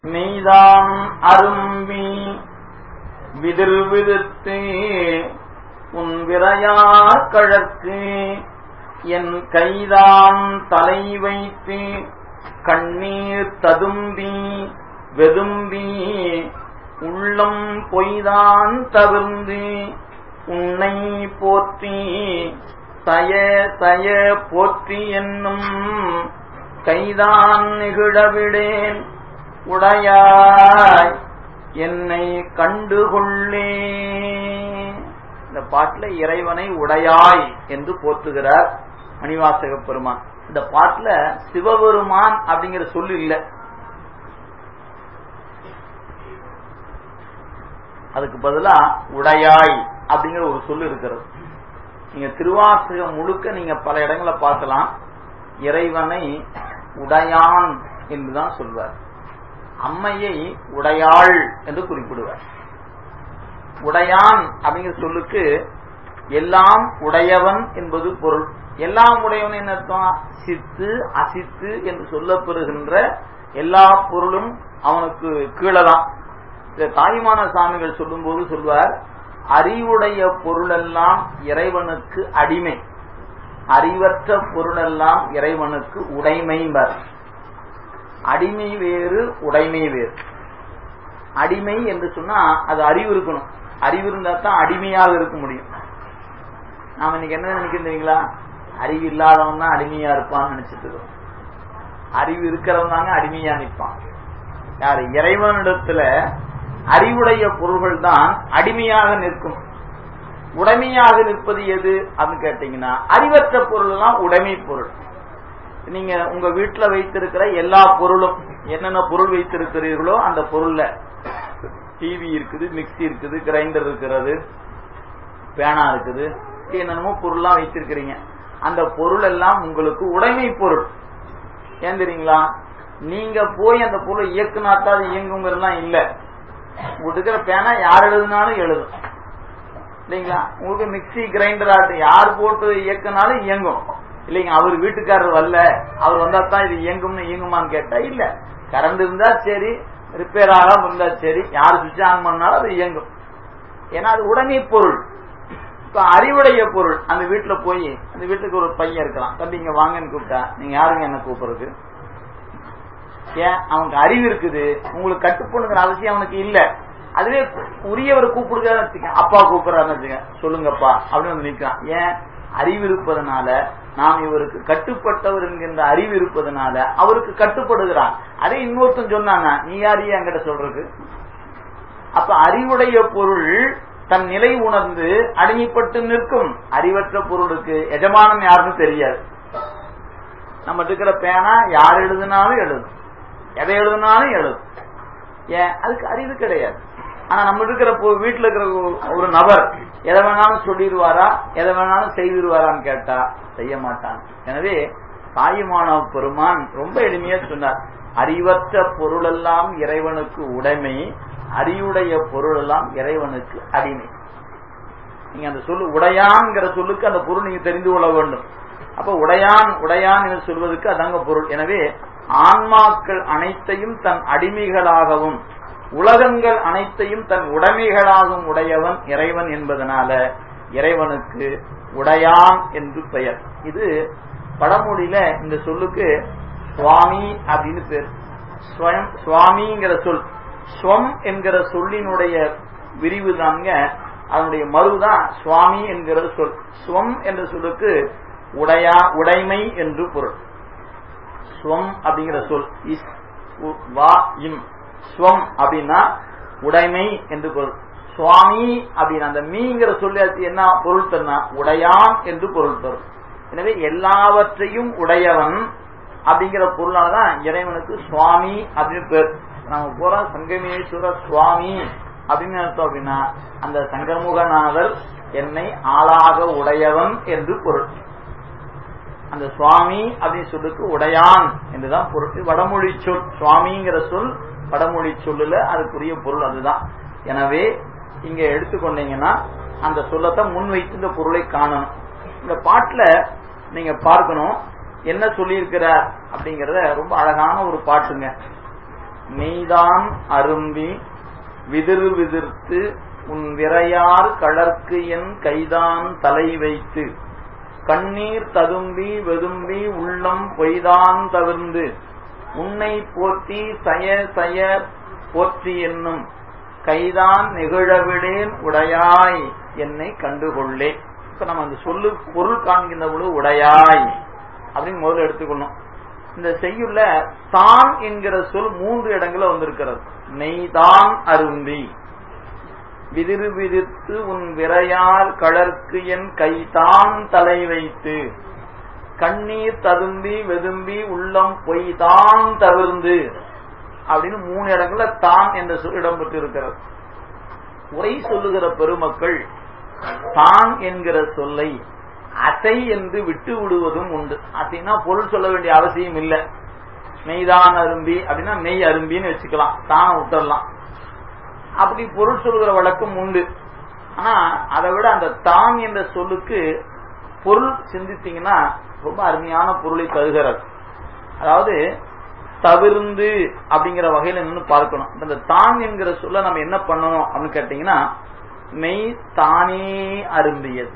மெய்தான் அரும்பி விதில் விதித்து உன் விரையார் கழற்கு என் கைதான் தலை வைத்து கண்ணீர் ததும்பி வெதும்பி உள்ளம் பொய்தான் தவிர்ந்து உன்னை போற்றி தய தய போற்றி என்னும் கைதான் நிகழவிடேன் உடையாய் என்னை கண்டுகொள்ளே இந்த பாட்டுல இறைவனை உடையாய் என்று போற்றுகிறார் மணிவாசக பெருமான் இந்த பாட்டுல சிவபெருமான் அப்படிங்கிற சொல்லு இல்ல அதுக்கு பதிலா உடையாய் அப்படிங்கிற ஒரு சொல்லு இருக்கிறது நீங்க திருவாசகம் முழுக்க நீங்க பல இடங்களை பார்க்கலாம் இறைவனை உடையான் என்றுதான் சொல்வார் அம்மையை உடையாள் என்று குறிப்பிடுவார் உடையான் அப்படிங்கிற சொல்லுக்கு எல்லாம் உடையவன் என்பது பொருள் எல்லாம் உடையவன் என்ன அர்த்தம் சித்து அசித்து என்று சொல்லப்பெறுகின்ற எல்லா பொருளும் அவனுக்கு கீழதான் தாய்மான சாமிகள் சொல்லும் போது சொல்வார் அறிவுடைய பொருளெல்லாம் இறைவனுக்கு அடிமை அறிவற்ற பொருளெல்லாம் இறைவனுக்கு உடைமைம்பர் அடிமை வேறு உடைமை வேறு அடிமை என்று சொன்னா அது அறிவு இருக்கணும் அறிவு இருந்தா தான் அடிமையாக இருக்க முடியும் நாம இன்னைக்கு என்ன நினைக்கிறோம் தெரியுங்களா அறிவு இல்லாதவன் தான் அடிமையா இருப்பான்னு நினைச்சிட்டு இருக்கோம் அறிவு இருக்கிறவன் தாங்க அடிமையா நிற்பான் யாரு இறைவனிடத்துல அறிவுடைய பொருள்கள் தான் அடிமையாக நிற்கும் உடைமையாக நிற்பது எது அப்படின்னு கேட்டீங்கன்னா அறிவற்ற பொருள் எல்லாம் உடைமை பொருள் நீங்க உங்க வீட்டுல வைத்திருக்கிற எல்லா பொருளும் என்னென்ன பொருள் வைத்திருக்கிறீர்களோ அந்த பொருள்ல டிவி இருக்குது மிக்சி இருக்குது கிரைண்டர் இருக்கிறது பேனா இருக்குது என்னென்னமோ பொருள்லாம் வைத்திருக்கிறீங்க அந்த பொருள் எல்லாம் உங்களுக்கு உடைமை பொருள் ஏன் தெரியுங்களா நீங்க போய் அந்த பொருளை இயக்குனாத்தான் அது இயங்குங்கிறதுலாம் இல்ல உங்களுக்கு இருக்கிற பேனா யார் எழுதுனாலும் எழுதும் இல்லைங்களா உங்களுக்கு மிக்சி கிரைண்டர் ஆட்டு யார் போட்டு இயக்குனாலும் இயங்கும் இல்லைங்க அவர் வீட்டுக்காரர் வரல அவர் வந்தா தான் இது இயங்கும்னு இயங்குமான்னு கேட்டா இல்ல கரண்ட் இருந்தா சரி ரிப்பேர் ஆகாம இருந்தா சரி யார் சுவிட்ச் ஆன் பண்ணாலும் அது இயங்கும் ஏன்னா அது உடனே பொருள் இப்ப அறிவுடைய பொருள் அந்த வீட்டுல போய் அந்த வீட்டுக்கு ஒரு பையன் இருக்கலாம் தம்பி இங்க வாங்கன்னு கூப்பிட்டா நீங்க யாருங்க என்ன கூப்பிடுறது ஏன் அவனுக்கு அறிவு இருக்குது உங்களுக்கு கட்டுப்படுங்கிற அவசியம் அவனுக்கு இல்ல அதுவே உரியவர் கூப்பிடுகிறான்னு வச்சுக்க அப்பா கூப்பிடுறாருன்னு வச்சுக்க சொல்லுங்கப்பா அப்படின்னு வந்து நிற்கிறான் ஏன் அறிவு இருப்பதனால நாம் இவருக்கு கட்டுப்பட்டவர் என்கின்ற அறிவு இருப்பதனால அவருக்கு கட்டுப்படுகிறான் அதே இன்னொருத்தன் சொன்னாங்க நீ யாரையே என்கிட்ட சொல்றது அப்ப அறிவுடைய பொருள் தன் நிலை உணர்ந்து அடிமைப்பட்டு நிற்கும் அறிவற்ற பொருளுக்கு எஜமானம் யாருன்னு தெரியாது நம்ம இருக்கிற பேனா யார் எழுதினாலும் எழுதும் எதை எழுதினாலும் எழுதும் ஏன் அதுக்கு அறிவு கிடையாது ஆனா நம்ம இருக்கிற வீட்டுல இருக்கிற ஒரு நபர் எதை வேணாலும் சொல்லிடுவாரா எதை வேணாலும் செய்திருவாரான்னு கேட்டா செய்ய மாட்டாங்க எனவே தாயுமான பெருமான் ரொம்ப எளிமையா சொன்னார் அறிவற்ற பொருளெல்லாம் இறைவனுக்கு உடைமை அறிவுடைய பொருள் எல்லாம் இறைவனுக்கு அடிமை நீங்க அந்த சொல்லு உடையான்ங்கிற சொல்லுக்கு அந்த பொருள் நீங்க தெரிந்து கொள்ள வேண்டும் அப்ப உடையான் உடையான் என்று சொல்வதற்கு அதாங்க பொருள் எனவே ஆன்மாக்கள் அனைத்தையும் தன் அடிமைகளாகவும் உலகங்கள் அனைத்தையும் தன் உடைமைகளாகவும் உடையவன் இறைவன் என்பதனால இறைவனுக்கு உடையான் என்று பெயர் இது படமொழியில இந்த சொல்லுக்கு சுவாமி அப்படின்னு பேர் சுவாமிங்கிற சொல் ஸ்வம் என்கிற சொல்லினுடைய விரிவு தாங்க அதனுடைய மறுதான் சுவாமி என்கிற சொல் ஸ்வம் என்ற சொல்லுக்கு உடையா உடைமை என்று பொருள் ஸ்வம் அப்படிங்கிற சொல் இஸ் வா இம் ஸ்வம் அப்படின்னா உடைமை என்று பொருள் சுவாமி அப்படின்னு அந்த மீங்கிற சொல்லி என்ன பொருள் தருனா உடையான் என்று பொருள் தரும் எனவே எல்லாவற்றையும் உடையவன் அப்படிங்கிற பொருளாலதான் இறைவனுக்கு சுவாமி அப்படின்னு பேர் நம்ம போறோம் சங்கமேஸ்வர சுவாமி அப்படின்னு அர்த்தம் அப்படின்னா அந்த சங்கமுகநாதர் என்னை ஆளாக உடையவன் என்று பொருள் அந்த சுவாமி அப்படின்னு சொல்லுக்கு உடையான் என்றுதான் பொருள் வடமொழி சொல் சுவாமிங்கிற சொல் வடமொழி சொல்லுல அதுக்குரிய பொருள் அதுதான் எனவே இங்க எடுத்துக்கொண்டீங்கன்னா அந்த சொல்லத்தை முன்வைத்து இந்த பொருளை காணணும் இந்த பாட்டுல நீங்க பார்க்கணும் என்ன சொல்லியிருக்கிறார் அப்படிங்கறத ரொம்ப அழகான ஒரு பாட்டுங்க மெய்தான் அரும்பி விதிர் விதிர்த்து உன் விரையார் கழற்கு என் கைதான் தலை வைத்து கண்ணீர் ததும்பி வெதும்பி உள்ளம் பொய்தான் தவிர்ந்து உன்னை போற்றி சய சய போற்றி என்னும் கைதான் நெகிழவிடேன் உடையாய் என்னை கண்டுகொள்ளே இப்ப நம்ம அந்த சொல்லு பொருள் காண்கின்ற பொழுது உடையாய் அப்படின்னு முதல்ல எடுத்துக்கணும் இந்த செய்யுள்ள தான் என்கிற சொல் மூன்று இடங்கள வந்திருக்கிறது நெய்தான் அரும்பி விதிரு விதித்து உன் விரையார் கழற்கு என் கைதான் தலை வைத்து கண்ணீர் ததும்பி வெதும்பி உள்ளம் பொய்தான் தவிர்ந்து அப்படின்னு மூணு இடங்கள்ல தான் என்ற சொல் இடம்பெற்று இருக்கிறது உரை சொல்லுகிற பெருமக்கள் தான் என்கிற சொல்லை அசை என்று விட்டு விடுவதும் உண்டு அசைனா பொருள் சொல்ல வேண்டிய அவசியம் இல்லை மெய்தான் அரும்பி அப்படின்னா மெய் அரும்பின்னு வச்சுக்கலாம் தான் விட்டுறலாம் அப்படி பொருள் சொல்கிற வழக்கம் உண்டு ஆனா அதை விட அந்த தான் என்ற சொல்லுக்கு பொருள் சிந்தித்தீங்கன்னா ரொம்ப அருமையான பொருளை தருகிறது அதாவது தவிர்ந்து அப்படிங்கிற வகையில நின்று பார்க்கணும் இந்த தான் என்கிற சொல்ல நம்ம என்ன பண்ணணும் அப்படின்னு கேட்டீங்கன்னா மெய் தானே அரும்பியது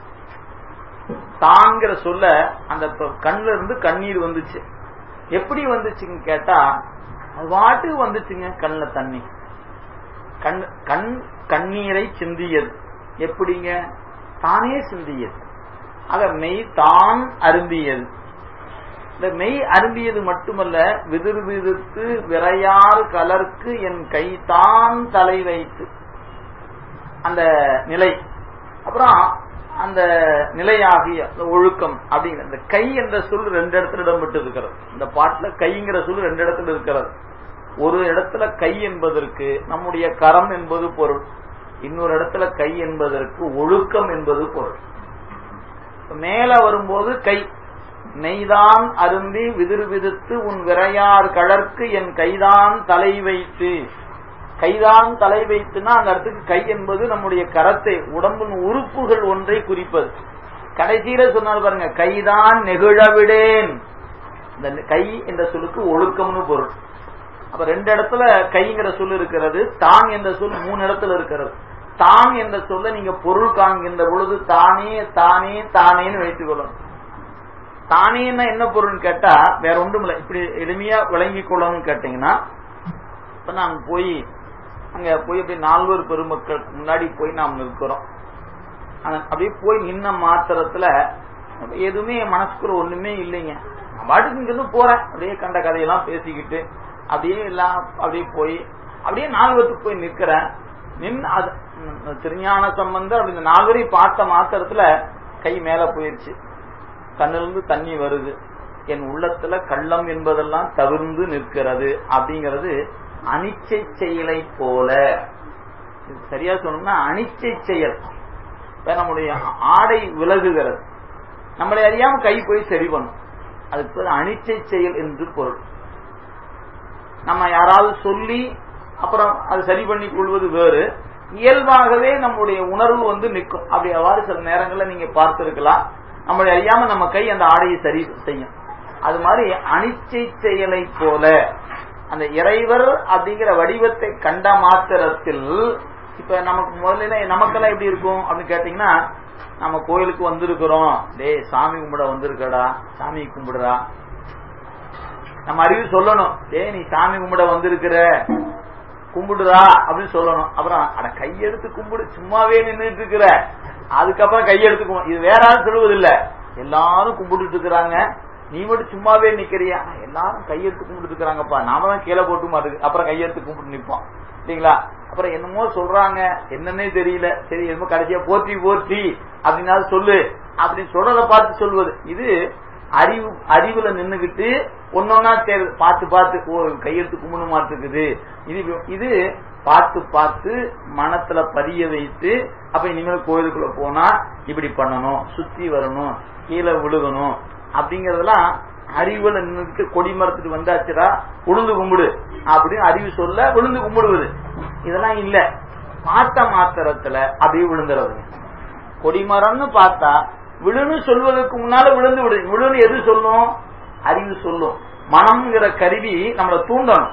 தாங்கிற சொல்ல அந்த கண்ணுல இருந்து கண்ணீர் வந்துச்சு எப்படி வந்துச்சுன்னு கேட்டா அது வாட்டுக்கு வந்துச்சுங்க கண்ணுல தண்ணி கண் கண் கண்ணீரை சிந்தியது எப்படிங்க தானே சிந்தியது ஆக மெய் தான் அருந்தியது இந்த மெய் அருந்தியது மட்டுமல்ல விதிர் விதிர்த்து விரையாறு கலர்க்கு என் கை தான் தலை வைத்து அந்த நிலை அப்புறம் அந்த நிலையாகிய ஒழுக்கம் அப்படிங்கிற இந்த கை என்ற சொல் ரெண்டு இடத்துல இடம்பெற்று இருக்கிறது இந்த பாட்டுல கைங்கிற சொல் ரெண்டு இடத்துல இருக்கிறது ஒரு இடத்துல கை என்பதற்கு நம்முடைய கரம் என்பது பொருள் இன்னொரு இடத்துல கை என்பதற்கு ஒழுக்கம் என்பது பொருள் மேல வரும்போது கை நெய்தான் அருந்தி விதிர் விதித்து உன் விரையார் கழற்கு என் கைதான் தலை வைத்து கைதான் தலை வைத்துனா அந்த இடத்துக்கு கை என்பது நம்முடைய கரத்தை உடம்பின் உறுப்புகள் ஒன்றை குறிப்பது கடைசியில சொன்னால் பாருங்க கைதான் நெகிழவிடேன் இந்த கை என்ற சொல்லுக்கு ஒழுக்கம்னு பொருள் அப்ப ரெண்டு இடத்துல கைங்கிற சொல் இருக்கிறது தான் என்ற சொல் மூணு இடத்துல இருக்கிறது தான் என்ற சொல்ல நீங்க பொருள் காண்கின்ற பொழுது தானே தானே தானேன்னு வைத்துக் கொள்ளணும் தானேன்னா என்ன பொருள்னு கேட்டா வேற ஒன்றும் இல்லை இப்படி எளிமையா விளங்கிக் கொள்ளணும்னு கேட்டீங்கன்னா இப்ப நான் போய் அங்க போய் அப்படி நால்வர் பெருமக்கள் முன்னாடி போய் நாம் நிற்கிறோம் அப்படியே போய் நின்ன மாத்திரத்துல எதுவுமே என் மனசுக்குள்ள ஒண்ணுமே இல்லைங்க நான் பாட்டுக்கு இங்கிருந்து போறேன் அப்படியே கண்ட கதையெல்லாம் பேசிக்கிட்டு அப்படியே எல்லாம் அப்படியே போய் அப்படியே நால்வத்துக்கு போய் நிக்கிறேன் நின்று அது திருஞான சம்பந்தம் அப்படி இந்த நால்வரையும் பார்த்த மாத்திரத்துல கை மேல போயிருச்சு கண்ணிலிருந்து தண்ணி வருது என் உள்ளத்துல கள்ளம் என்பதெல்லாம் தவிர்ந்து நிற்கிறது அப்படிங்கிறது அனிச்சை செயலை போல சரியா சொல்லணும்னா அனிச்சை செயல் நம்முடைய ஆடை விலகுகிறது நம்மளை அறியாம கை போய் சரி பண்ணும் அதுக்கு அனிச்சை செயல் என்று பொருள் நம்ம யாராவது சொல்லி அப்புறம் அது சரி பண்ணி கொள்வது வேறு இயல்பாகவே நம்முடைய உணர்வு வந்து நிற்கும் அப்படி அவ்வாறு சில நேரங்களில் நீங்க பார்த்திருக்கலாம் நம்மளை அறியாம நம்ம கை அந்த ஆடையை சரி செய்யும் அது மாதிரி அனிச்சை செயலை போல அந்த இறைவர் அப்படிங்கிற வடிவத்தை கண்ட மாத்திரத்தில் இப்ப நமக்கு முதல்ல நமக்கெல்லாம் எப்படி இருக்கும் அப்படின்னு கேட்டீங்கன்னா நம்ம கோயிலுக்கு வந்திருக்கிறோம் டேய் சாமி கும்பிட வந்திருக்கடா சாமி கும்பிடுறா நம்ம அறிவு சொல்லணும் டேய் நீ சாமி கும்பிட வந்திருக்கிற கும்பிடுறா அப்படின்னு சொல்லணும் அப்புறம் அட கையெடுத்து கும்பிடு சும்மாவே நின்றுட்டு இருக்கிற அதுக்கப்புறம் கையெடுத்து கும்பிடு இது வேற ஆள் சொல்லுவதில்ல எல்லாரும் கும்பிட்டுட்டு இருக்கிறாங்க நீ மட்டும் சும்மாவே நிக்கிறியா எல்லாரும் கையெடுத்து கும்பிட்டு இருக்கிறாங்கப்பா நாம தான் கீழே போட்டு மாட்டுக்கு அப்புறம் கையெடுத்து கும்பிட்டு நிப்போம் இல்லீங்களா அப்புறம் என்னமோ சொல்றாங்க என்னன்னே தெரியல சரி என்னமோ கடைசியா போற்றி போற்றி அப்படின்னாலும் சொல்லு அப்படின்னு சொல்றத பார்த்து சொல்வது இது அறிவு அறிவுல நின்னுகிட்டு ஒன்னொன்னா தேவை பார்த்து பார்த்து ஓ கையெழுத்து கும்பிட மாட்டுக்குது இது இது பார்த்து பார்த்து மனத்துல பதிய வைத்து அப்ப இனிமேல் கோயிலுக்குள்ள போனா இப்படி பண்ணணும் சுத்தி வரணும் கீழே விழுகணும் அப்படிங்கறதெல்லாம் அறிவுல நின்றுட்டு கொடி மரத்துக்கு வந்தாச்சுடா உளுந்து கும்பிடு அப்படின்னு அறிவு சொல்ல விழுந்து கும்பிடுவது இதெல்லாம் இல்ல பார்த்த மாத்திரத்துல அப்படியே விழுந்துறதுங்க கொடிமரம்னு பார்த்தா விழுன்னு சொல்வதற்கு முன்னால விழுந்து விடு விழுன்னு எது சொல்லும் அறிவு சொல்லும் மனம்ங்கிற கருவி நம்மளை தூண்டணும்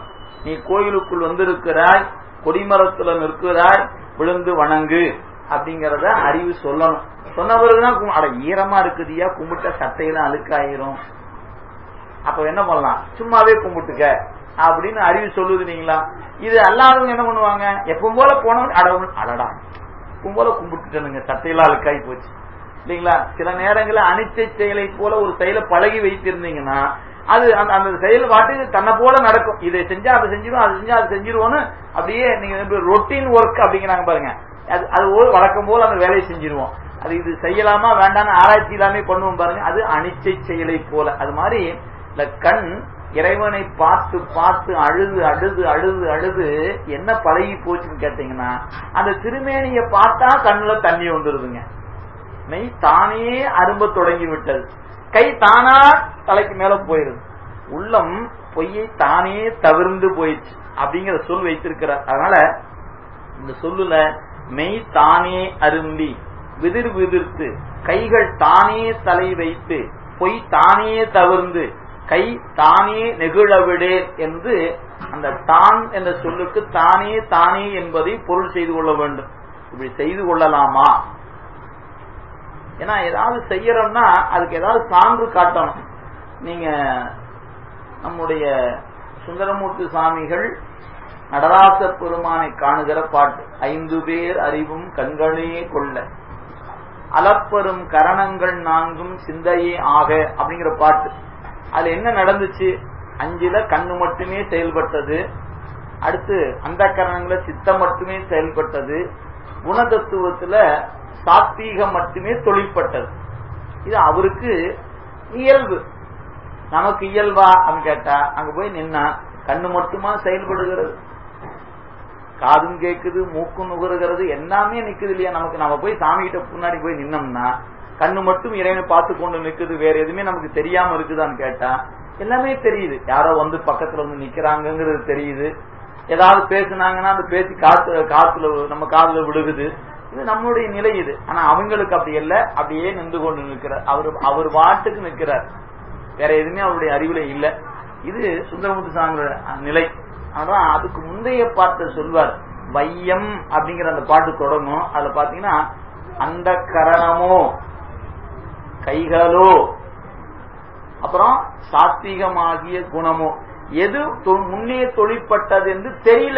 நீ கோயிலுக்குள் வந்திருக்கிறாய் கொடிமரத்துல நிற்கிறாய் விழுந்து வணங்கு அப்படிங்கறத அறிவு சொல்லணும் சொன்ன பிறகுதான் கும்- அட ஈரமா இருக்குதியா கும்பிட்ட சட்டையெல்லாம் அழுக்காயிரும் அப்ப என்ன பண்ணலாம் சும்மாவே கும்பிட்டுக்க அப்படின்னு அறிவு சொல்லுதுனீங்களா இது அல்லாதவங்க என்ன பண்ணுவாங்க எப்பவும் போல போனவன் அடவன் அடடா எப்பவும் போல கும்பிட்டுட்டனுங்க சட்டையெல்லாம் அழுக்காய் போச்சு இல்லைங்களா சில நேரங்களில் அனிச்சை செயலை போல ஒரு செயலை பழகி வைத்திருந்தீங்கன்னா அது அந்த அந்த செயல் பாட்டு தன்னை போல நடக்கும் இதை செஞ்சா அதை செஞ்சிடும் அது செஞ்சா அது செஞ்சிருவோன்னு அப்படியே நீங்க ரொட்டீன் ஒர்க் அப்படிங்கிறாங்க பாருங்க அது அது ஒரு வழக்கம் போல அந்த வேலையை செஞ்சிருவோம் அது இது செய்யலாமா வேண்டாம்னு ஆராய்ச்சி இல்லாமே பண்ணுவோம் பாருங்க அது அனிச்சை செயலை போல அது மாதிரி இந்த கண் இறைவனை பார்த்து பார்த்து அழுது அழுது அழுது அழுது என்ன பழகி போச்சுன்னு கேட்டீங்கன்னா அந்த திருமேனியை பார்த்தா கண்ணுல தண்ணி வந்துருதுங்க மெய் தானே அரும்ப தொடங்கி விட்டது கை தானா தலைக்கு மேல போயிருது உள்ளம் பொய்யை தானே தவிர்ந்து போயிடுச்சு அப்படிங்கிற சொல் வைத்திருக்கிறார் அதனால இந்த சொல்லுல மெய் தானே அரும்பி விதிர் விதிர்த்து கைகள் தானே தலை வைத்து பொய் தானே தவிர்ந்து கை தானே நெகிழவிடேன் என்று அந்த தான் என்ற சொல்லுக்கு தானே தானே என்பதை பொருள் செய்து கொள்ள வேண்டும் இப்படி செய்து கொள்ளலாமா ஏன்னா ஏதாவது செய்யறோம்னா அதுக்கு ஏதாவது சான்று காட்டணும் நீங்க நம்முடைய சுந்தரமூர்த்தி சுவாமிகள் நடராச பெருமானை காணுகிற பாட்டு ஐந்து பேர் அறிவும் கண்களே கொள்ள அலப்பெரும் கரணங்கள் நான்கும் சிந்தையே ஆக அப்படிங்கிற பாட்டு அதுல என்ன நடந்துச்சு அஞ்சுல கண்ணு மட்டுமே செயல்பட்டது அடுத்து அந்த கரணங்கள சித்தம் மட்டுமே செயல்பட்டது குணதத்துவத்துல சாத்வீகம் மட்டுமே தொழிற்பட்டது இது அவருக்கு இயல்பு நமக்கு இயல்பா அப்படின்னு கேட்டா அங்க போய் நின்னா கண்ணு மட்டுமா செயல்படுகிறது காதும் கேக்குது மூக்கும் நுகருகிறது எல்லாமே நிக்குது இல்லையா நமக்கு நம்ம போய் சாமி கிட்ட முன்னாடி போய் நின்னோம்னா கண்ணு மட்டும் இறைவனை பார்த்து கொண்டு நிக்குது வேற எதுவுமே நமக்கு தெரியாம இருக்குதான்னு கேட்டா எல்லாமே தெரியுது யாரோ வந்து பக்கத்துல வந்து நிக்கிறாங்கிறது தெரியுது ஏதாவது பேசுனாங்கன்னா அந்த பேசி காத்து காத்துல நம்ம காதுல விழுகுது இது நம்மளுடைய நிலை இது ஆனா அவங்களுக்கு அப்படி இல்ல அப்படியே நின்று கொண்டு நிற்கிறார் அவர் அவர் வாட்டுக்கு நிற்கிறார் வேற எதுவுமே அவருடைய அறிவுல இல்ல இது சுந்தரமுத்து சாமியோட நிலை அதான் அதுக்கு முந்தைய பாட்டை சொல்வார் வையம் அப்படிங்கிற அந்த பாட்டு தொடங்கும் அதுல பாத்தீங்கன்னா அந்த கரணமோ கைகளோ அப்புறம் சாத்வீகமாகிய குணமோ எது தொ- முன்னே தொழிற்பட்டது என்று தெரியல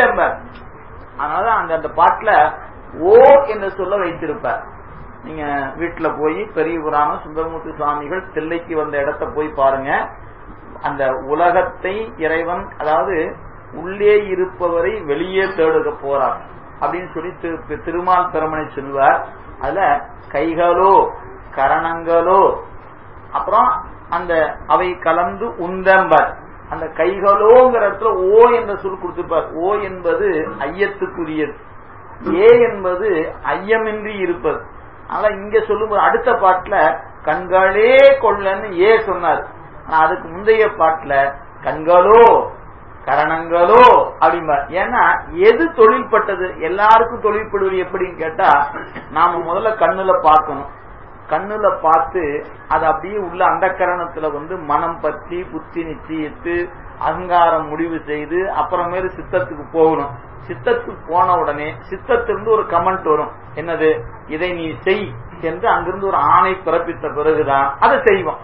அதனால அந்த அந்த பாட்டுல ஓ என்று சொல்ல வைத்திருப்பார் நீங்க வீட்டுல போய் பெரிய புராணம் சுந்தரமூர்த்தி சுவாமிகள் தில்லைக்கு வந்த இடத்த போய் பாருங்க அந்த உலகத்தை இறைவன் அதாவது உள்ளே இருப்பவரை வெளியே தேடுக போறார் அப்படின்னு சொல்லி திரு- திருமால் பெருமனை சொல்வார் அதுல கைகளோ கரணங்களோ அப்புறம் அந்த அவை கலந்து உந்தம்பர் அந்த கைகளோங்கிற இடத்துல ஓ என்ற சொல் கொடுத்திருப்பார் ஓ என்பது ஐயத்துக்குரியது ஏ என்பது ஐயமின்றி இருப்பது ஆனா இங்க சொல்லும்போது அடுத்த பாட்டுல கண்களே கொள்ளன்னு ஏ சொன்னார் ஆனா அதுக்கு முந்தைய பாட்டுல கண்களோ கரணங்களோ அப்படிம்பார் ஏன்னா எது தொழில்பட்டது எல்லாருக்கும் தொழில்படுவது எப்படின்னு கேட்டா நாம முதல்ல கண்ணுல பார்க்கணும் கண்ணுல பார்த்து அது அப்படியே உள்ள அந்த கரணத்துல வந்து மனம் பற்றி புத்தி நிச்சயித்து அகங்காரம் முடிவு செய்து அப்புறமேல சித்தத்துக்கு போகணும் சித்தத்துக்கு போன உடனே சித்தத்திலிருந்து ஒரு கமெண்ட் வரும் என்னது இதை நீ செய் என்று அங்கிருந்து ஒரு ஆணை பிறப்பித்த பிறகுதான் அதை செய்வோம்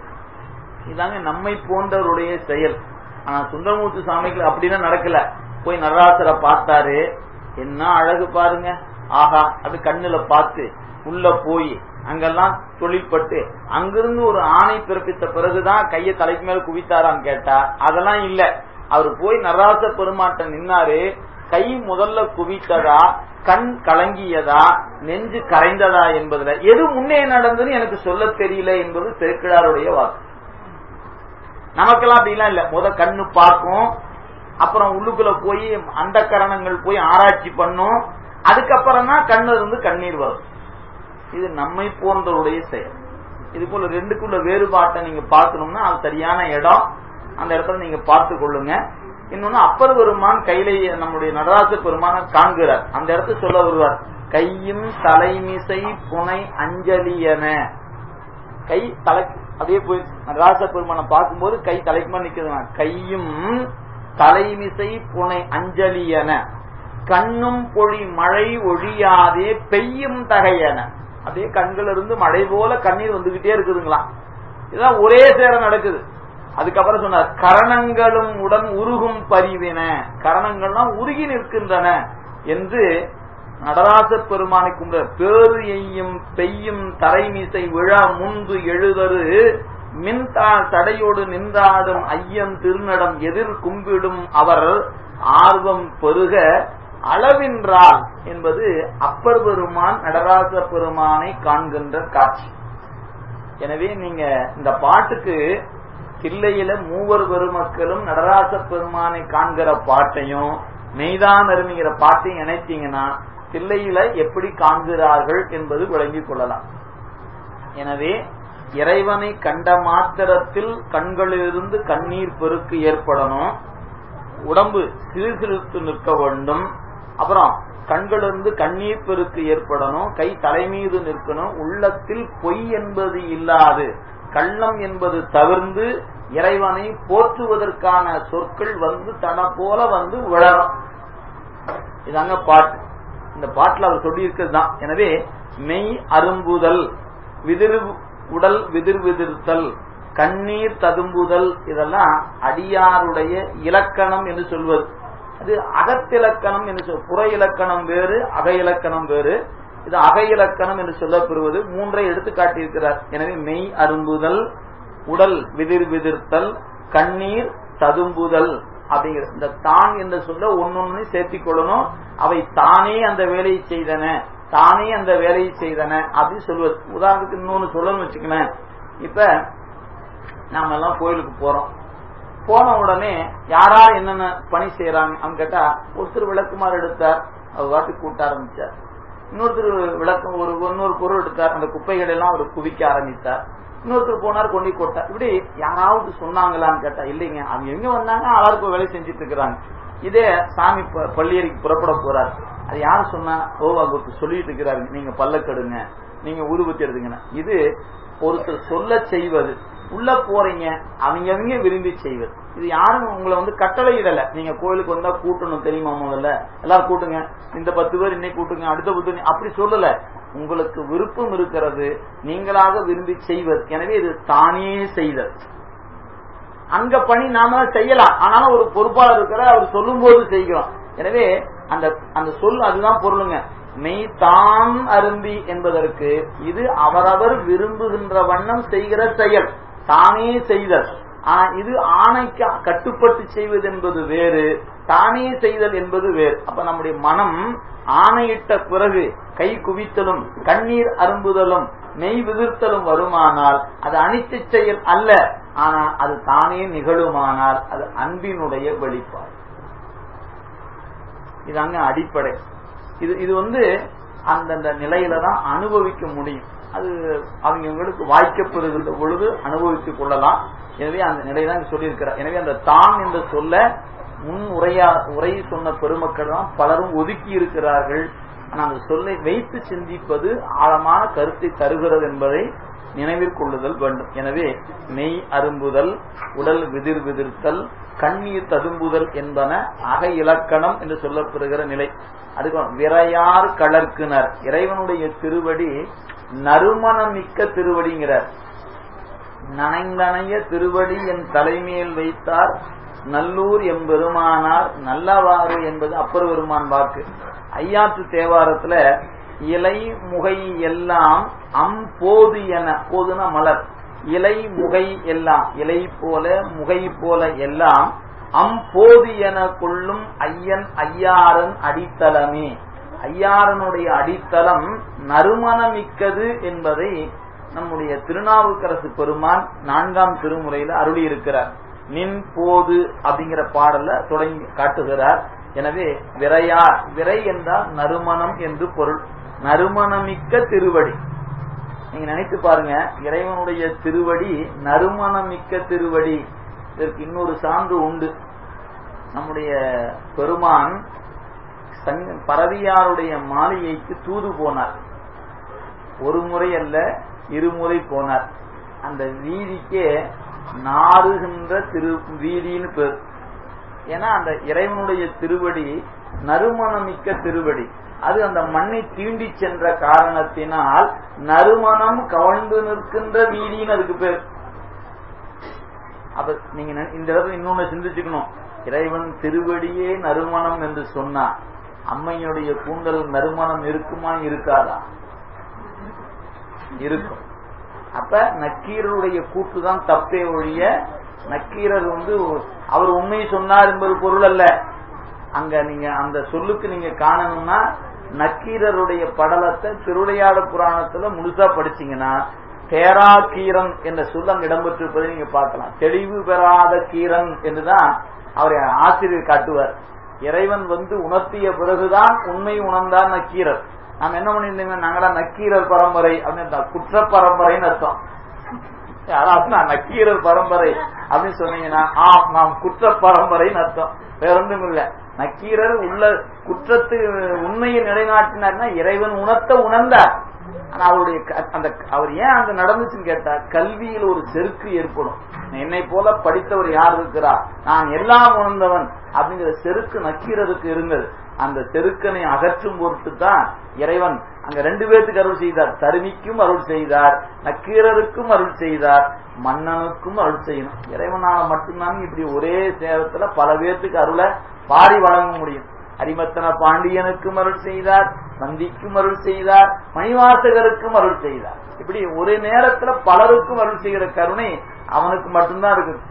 இதாங்க நம்மை போன்றவருடைய செயல் ஆனா சுந்தரமூர்த்தி சுவாமிகள் அப்படிதான் நடக்கல போய் நடராசரை பார்த்தாரு என்ன அழகு பாருங்க ஆஹா அது கண்ணுல பார்த்து உள்ள போய் அங்கெல்லாம் தொழிற்பட்டு அங்கிருந்து ஒரு ஆணை பிறப்பித்த பிறகுதான் கையை தலைக்கு மேல குவித்தாரான்னு கேட்டா அதெல்லாம் இல்ல அவர் போய் நடராச பெருமாட்ட நின்னாரு கை முதல்ல குவித்ததா கண் கலங்கியதா நெஞ்சு கரைந்ததா என்பதுல எது முன்னே நடந்ததுன்னு எனக்கு சொல்ல தெரியல என்பது திருக்கிழாருடைய வாக்கு நமக்கெல்லாம் அப்படிலாம் இல்ல முத கண்ணு பார்க்கும் அப்புறம் உள்ளுக்குள்ள போய் அந்த கரணங்கள் போய் ஆராய்ச்சி பண்ணும் அதுக்கப்புறம் தான் கண்ணு இருந்து கண்ணீர் வரும் இது நம்மை போன்றவருடைய செயல் இது போல ரெண்டுக்குள்ள வேறுபாட்டை நீங்க பார்க்கணும்னா அது சரியான இடம் அந்த இடத்துல நீங்க பார்த்து கொள்ளுங்க இன்னொன்னு அப்பர் பெருமான் கையில நம்முடைய நடராச பெருமான காண்கிறார் அந்த இடத்த சொல்ல வருவார் கையும் தலைமிசை புனை அஞ்சலியன கை தலை அப்படியே போய் நடராச பெருமானை பார்க்கும்போது கை தலைக்குமா நிக்குதுங்க கையும் தலைமிசை புனை அஞ்சலியன கண்ணும் பொழி மழை ஒழியாதே பெய்யும் தகையன அப்படியே கண்கள் இருந்து மழை போல கண்ணீர் வந்துகிட்டே இருக்குதுங்களா இதெல்லாம் ஒரே சேர நடக்குது அதுக்கப்புறம் சொன்னார் கரணங்களும் உடன் உருகும் பரிவின கரணங்கள்லாம் உருகி நிற்கின்றன என்று நடராச பெருமானை கும்பிட பேரு எய்யும் பெய்யும் தரைமிசை விழா முன்பு எழுதரு மின்தாள் தடையோடு நின்றாடும் ஐயம் திருநடம் எதிர் கும்பிடும் அவர் ஆர்வம் பெருக அளவின்றால் என்பது அப்பர் பெருமான் நடராச பெருமானை காண்கின்ற காட்சி எனவே நீங்க இந்த பாட்டுக்கு தில்லையில மூவர் பெருமக்களும் நடராச பெருமானை காண்கிற பாட்டையும் மெய்தான் அருமைங்கிற பாட்டையும் இணைத்தீங்கன்னா தில்லையில எப்படி காண்கிறார்கள் என்பது விளங்கிக் கொள்ளலாம் எனவே இறைவனை கண்ட மாத்திரத்தில் கண்களிலிருந்து கண்ணீர் பெருக்கு ஏற்படணும் உடம்பு சிறுசிறுத்து நிற்க வேண்டும் அப்புறம் கண்களிலிருந்து கண்ணீர் பெருக்கு ஏற்படணும் கை தலைமீது நிற்கணும் உள்ளத்தில் பொய் என்பது இல்லாது கள்ளம் என்பது தவிர்ந்து இறைவனை போற்றுவதற்கான சொற்கள் வந்து தன போல வந்து விழரும் இதாங்க பாட்டு இந்த பாட்டுல அவர் சொல்லி இருக்கிறது தான் எனவே மெய் அரும்புதல் விதிர் உடல் விதிர் விதிர்த்தல் கண்ணீர் ததும்புதல் இதெல்லாம் அடியாருடைய இலக்கணம் என்று சொல்வது அது அகத்திலக்கணம் என்று சொல் புற இலக்கணம் வேறு அக இலக்கணம் வேறு இது அக இலக்கணம் என்று சொல்லப்பெறுவது மூன்றை எடுத்து காட்டியிருக்கிறார் எனவே மெய் அரும்புதல் உடல் விதிர் விதிர்த்தல் கண்ணீர் ததும்புதல் அப்படிங்கிற இந்த தான் என்ற சொல்ல ஒன்னொன்னு சேர்த்திக் கொள்ளணும் அவை தானே அந்த வேலையை செய்தன தானே அந்த வேலையை செய்தன அப்படின்னு சொல்லுவது உதாரணத்துக்கு இன்னொன்னு சொல்லணும்னு வச்சுக்கணும் இப்ப நாம எல்லாம் கோயிலுக்கு போறோம் போன உடனே யாரா என்னென்ன பணி செய்யறாங்க அவங்க கேட்டா ஒருத்தர் விளக்குமாறு எடுத்தார் அவர் வாட்டுக்கு கூட்ட ஆரம்பிச்சார் இன்னொருத்தர் விளக்கம் ஒரு இன்னொரு பொருள் எடுத்தார் அந்த குப்பைகளை எல்லாம் அவர் குவிக்க ஆரம்பித்தார் இன்னொருத்தர் போனார் கொண்டு கொட்டார் இப்படி யாராவது சொன்னாங்களான்னு கேட்டா இல்லைங்க அவங்க எங்க வந்தாங்க ஆளாருக்கு வேலை செஞ்சுட்டு இருக்கிறாங்க இதே சாமி பள்ளியறைக்கு புறப்பட போறாரு அது யாரு சொன்னா ஓ அவருக்கு சொல்லிட்டு இருக்கிறாரு நீங்க பல்லக்கெடுங்க நீங்க ஊதுபத்தி எடுத்துங்க இது ஒருத்தர் சொல்ல செய்வது உள்ள போறீங்க அவங்க அவங்க விரும்பி செய்வது இது யாரும் உங்களை வந்து கட்டளை இடல நீங்க கோயிலுக்கு வந்தா கூட்டணும் தெரியுமா முதல்ல எல்லாரும் கூட்டுங்க இந்த பத்து பேர் இன்னைக்கு கூட்டுங்க அடுத்த பத்து அப்படி சொல்லல உங்களுக்கு விருப்பம் இருக்கிறது நீங்களாக விரும்பி செய்வது எனவே இது தானே செய்தல் அங்க பணி நாம செய்யலாம் ஆனாலும் ஒரு பொறுப்பாளர் இருக்கிற அவர் சொல்லும் போது செய்கிறோம் எனவே அந்த அந்த சொல் அதுதான் பொருளுங்க மெய் தான் அருந்தி என்பதற்கு இது அவரவர் விரும்புகின்ற வண்ணம் செய்கிற செயல் தானே செய்தல் ஆனா இது ஆணைக்கு கட்டுப்பட்டு செய்வது என்பது வேறு தானே செய்தல் என்பது வேறு அப்ப நம்முடைய மனம் ஆணையிட்ட பிறகு கை குவித்தலும் கண்ணீர் அரும்புதலும் மெய் விதிர்த்தலும் வருமானால் அது அனித்து செயல் அல்ல ஆனா அது தானே நிகழுமானால் அது அன்பினுடைய வெளிப்பாடு இதாங்க அடிப்படை இது இது வந்து அந்தந்த நிலையில தான் அனுபவிக்க முடியும் அது அவங்களுக்கு வாய்க்கப்படுகின்ற பொழுது அனுபவித்துக் கொள்ளலாம் எனவே அந்த நிலைதான் சொல்லியிருக்கிறார் எனவே அந்த தான் என்று சொல்ல முன் உரையா உரை சொன்ன பெருமக்கள் தான் பலரும் ஒதுக்கி இருக்கிறார்கள் ஆனால் அந்த சொல்லை வைத்து சிந்திப்பது ஆழமான கருத்தை தருகிறது என்பதை நினைவிற்கொள்ளுதல் வேண்டும் எனவே மெய் அரும்புதல் உடல் விதிர் விதிர்த்தல் கண்ணீர் ததும்புதல் என்பன அக இலக்கணம் என்று சொல்லப்படுகிற நிலை அதுக்கு விரையார் கலர்க்குனர் இறைவனுடைய திருவடி நறுமணமிக்க திருவடிங்கிறார் நனைந்தனைய திருவடி என் தலைமையில் வைத்தார் நல்லூர் எம்பெருமானார் நல்லவாறு என்பது அப்பர் பெருமான் வாக்கு ஐயாற்று தேவாரத்துல இலை முகை எல்லாம் அம்போது என போதுன மலர் இலை முகை எல்லாம் இலை போல முகை போல எல்லாம் அம்போது என கொள்ளும் ஐயன் ஐயாரன் அடித்தளமே ஐயாரனுடைய அடித்தளம் நறுமணமிக்கது என்பதை நம்முடைய திருநாவுக்கரசு பெருமான் நான்காம் திருமுறையில அருளி இருக்கிறார் நின் போது அப்படிங்கிற பாடல தொடங்கி காட்டுகிறார் எனவே விரையார் விரை என்றால் நறுமணம் என்று பொருள் நறுமணமிக்க திருவடி நீங்க நினைத்து பாருங்க இறைவனுடைய திருவடி நறுமணமிக்க திருவடி இதற்கு இன்னொரு சான்று உண்டு நம்முடைய பெருமான் பரவியாருடைய மாளிகைக்கு தூது போனார் ஒரு முறை அல்ல இருமுறை போனார் அந்த வீதிக்கே நாறுகின்ற திரு வீதின்னு பேர் ஏன்னா அந்த இறைவனுடைய திருவடி நறுமணமிக்க திருவடி அது அந்த மண்ணை தீண்டி சென்ற காரணத்தினால் நறுமணம் கவழ்ந்து நிற்கின்ற வீதின்னு அதுக்கு பேர் அப்ப நீங்க நினை- இந்த இடத்துல இன்னொன்னு சிந்திச்சுக்கணும் இறைவன் திருவடியே நறுமணம் என்று சொன்னா அம்மையுடைய கூந்தல் நறுமணம் இருக்குமா இருக்காதா இருக்கும் அப்ப நக்கீரருடைய கூட்டு தான் தப்பே ஒழிய நக்கீரர் வந்து அவர் உண்மை சொன்னார் என்பது பொருள் அல்ல அங்க நீங்க அந்த சொல்லுக்கு நீங்க காணணும்னா நக்கீரருடைய படலத்தை திருவிளையாட புராணத்துல முழுசா படிச்சீங்கன்னா தேரா கீரன் என்ற சொல் அங்க இடம்பெற்றிருப்பதை நீங்க பார்க்கலாம் தெளிவு பெறாத கீரன் என்றுதான் அவர் ஆசிரியர் காட்டுவார் இறைவன் வந்து உணர்த்திய பிறகுதான் உண்மை உணர்ந்தார் நக்கீரர் நாம் என்ன பண்ணியிருந்தீங்க நாங்களாம் நக்கீரர் பரம்பரை அப்படின்னு குற்ற பரம்பரைன்னு அர்த்தம் அதான் நான் நக்கீரர் பரம்பரை அப்படின்னு சொன்னீங்கன்னா ஆம் நாம் குற்ற பரம்பரைன்னு அர்த்தம் வேற ஒன்றும் இல்ல நக்கீரர் உள்ள குற்றத்து உண்மையை நிலைநாட்டினார்னா இறைவன் உணர்த்த உணர்ந்தார் ஆனா அவருடைய க- அந்த அவர் ஏன் அங்க நடந்துச்சுன்னு கேட்டா கல்வியில் ஒரு செருக்கு ஏற்படும் என்னை போல படித்தவர் யார் இருக்கிறார் நான் எல்லாம் உணர்ந்தவன் அப்படிங்கிற செருக்கு நக்கீரருக்கு இருந்தது அந்த செருக்கனை அகற்றும் பொருட்டு தான் இறைவன் அங்க ரெண்டு பேர்த்துக்கு அருள் செய்தார் தருமிக்கும் அருள் செய்தார் நக்கீரருக்கும் அருள் செய்தார் மன்னனுக்கும் அருள் செய்யணும் இறைவனால மட்டும்தான் இப்படி ஒரே சேரத்துல பல பேர்த்துக்கு அருளை பாடி வழங்க முடியும் அரிமத்தன பாண்டியனுக்கும் அருள் செய்தார் நந்திக்கும் அருள் செய்தார் மணிவாசகருக்கும் அருள் செய்தார் இப்படி ஒரு நேரத்துல பலருக்கும் அருள் செய்கிற கருணை அவனுக்கு மட்டும்தான் இருக்குது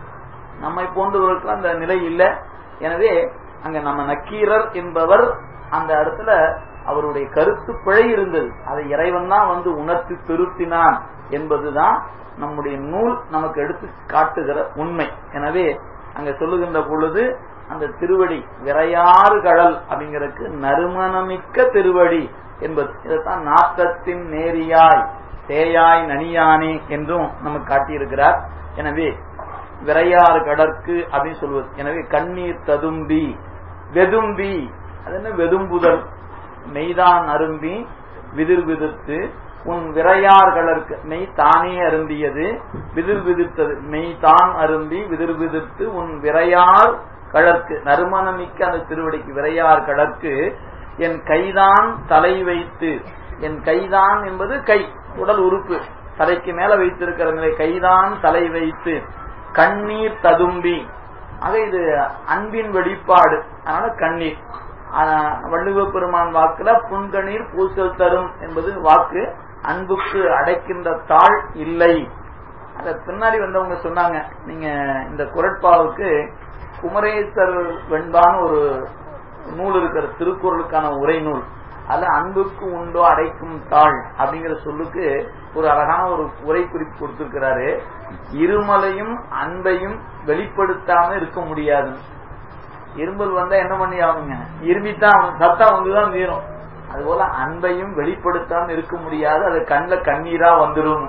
நம்மை போன்றவர்களுக்கு அந்த நிலை இல்லை எனவே அங்க நம்ம நக்கீரர் என்பவர் அந்த இடத்துல அவருடைய கருத்து பிழை இருந்தது அதை இறைவன் தான் வந்து உணர்த்தி திருத்தினான் என்பதுதான் நம்முடைய நூல் நமக்கு எடுத்து காட்டுகிற உண்மை எனவே அங்க சொல்லுகின்ற பொழுது அந்த திருவடி விரையாறு கடல் அப்படிங்கிறதுக்கு நறுமணமிக்க திருவடி என்பது இதைத்தான் நாட்டத்தின் நேரியாய் தேயாய் நனியானே என்றும் நமக்கு காட்டியிருக்கிறார் எனவே விரையாறு கடற்கு அப்படின்னு சொல்வது எனவே கண்ணீர் ததும்பி வெதும்பி அது என்ன வெதும்புதல் மெய்தான் அரும்பி விதிர் விதிர்த்து உன் விரையார் கடற்கு மெய் தானே அரும்பியது விதிர் விதிர்த்தது மெய் தான் அரும்பி விதிர் விதிர்த்து உன் விரையார் கடற்கு நறுமணமிக்க அந்த திருவடிக்கு விரையார் கடற்கு என் கைதான் தலை வைத்து என் கைதான் என்பது கை உடல் உறுப்பு தலைக்கு மேல வைத்திருக்கிற நிலை கைதான் தலை வைத்து கண்ணீர் ததும்பி ஆக இது அன்பின் வெளிப்பாடு அதனால கண்ணீர் ஆனா, வள்ளுவ பெருமான் வாக்குல புன்கணீர் பூசல் தரும் என்பது வாக்கு அன்புக்கு அடைக்கின்ற தாழ் இல்லை அத பின்னாடி வந்தவங்க சொன்னாங்க நீங்க இந்த குரட்பாவுக்கு குமரேசர் வெண்பான்னு ஒரு நூல் இருக்கிற திருக்குறளுக்கான உரை நூல் அதுல அன்புக்கு உண்டோ அடைக்கும் தாழ் அப்படிங்கிற சொல்லுக்கு ஒரு அழகான ஒரு உரை குறிப்பு கொடுத்திருக்கிறாரு இருமலையும் அன்பையும் வெளிப்படுத்தாம இருக்க முடியாது இரும்பல் வந்தா என்ன பண்ணி ஆகுங்க இருமித்தான் அவன் சத்தம் வந்துதான் தீரும் அதுபோல அன்பையும் வெளிப்படுத்தாம இருக்க முடியாது அது கண்ணுல கண்ணீரா வந்துடும்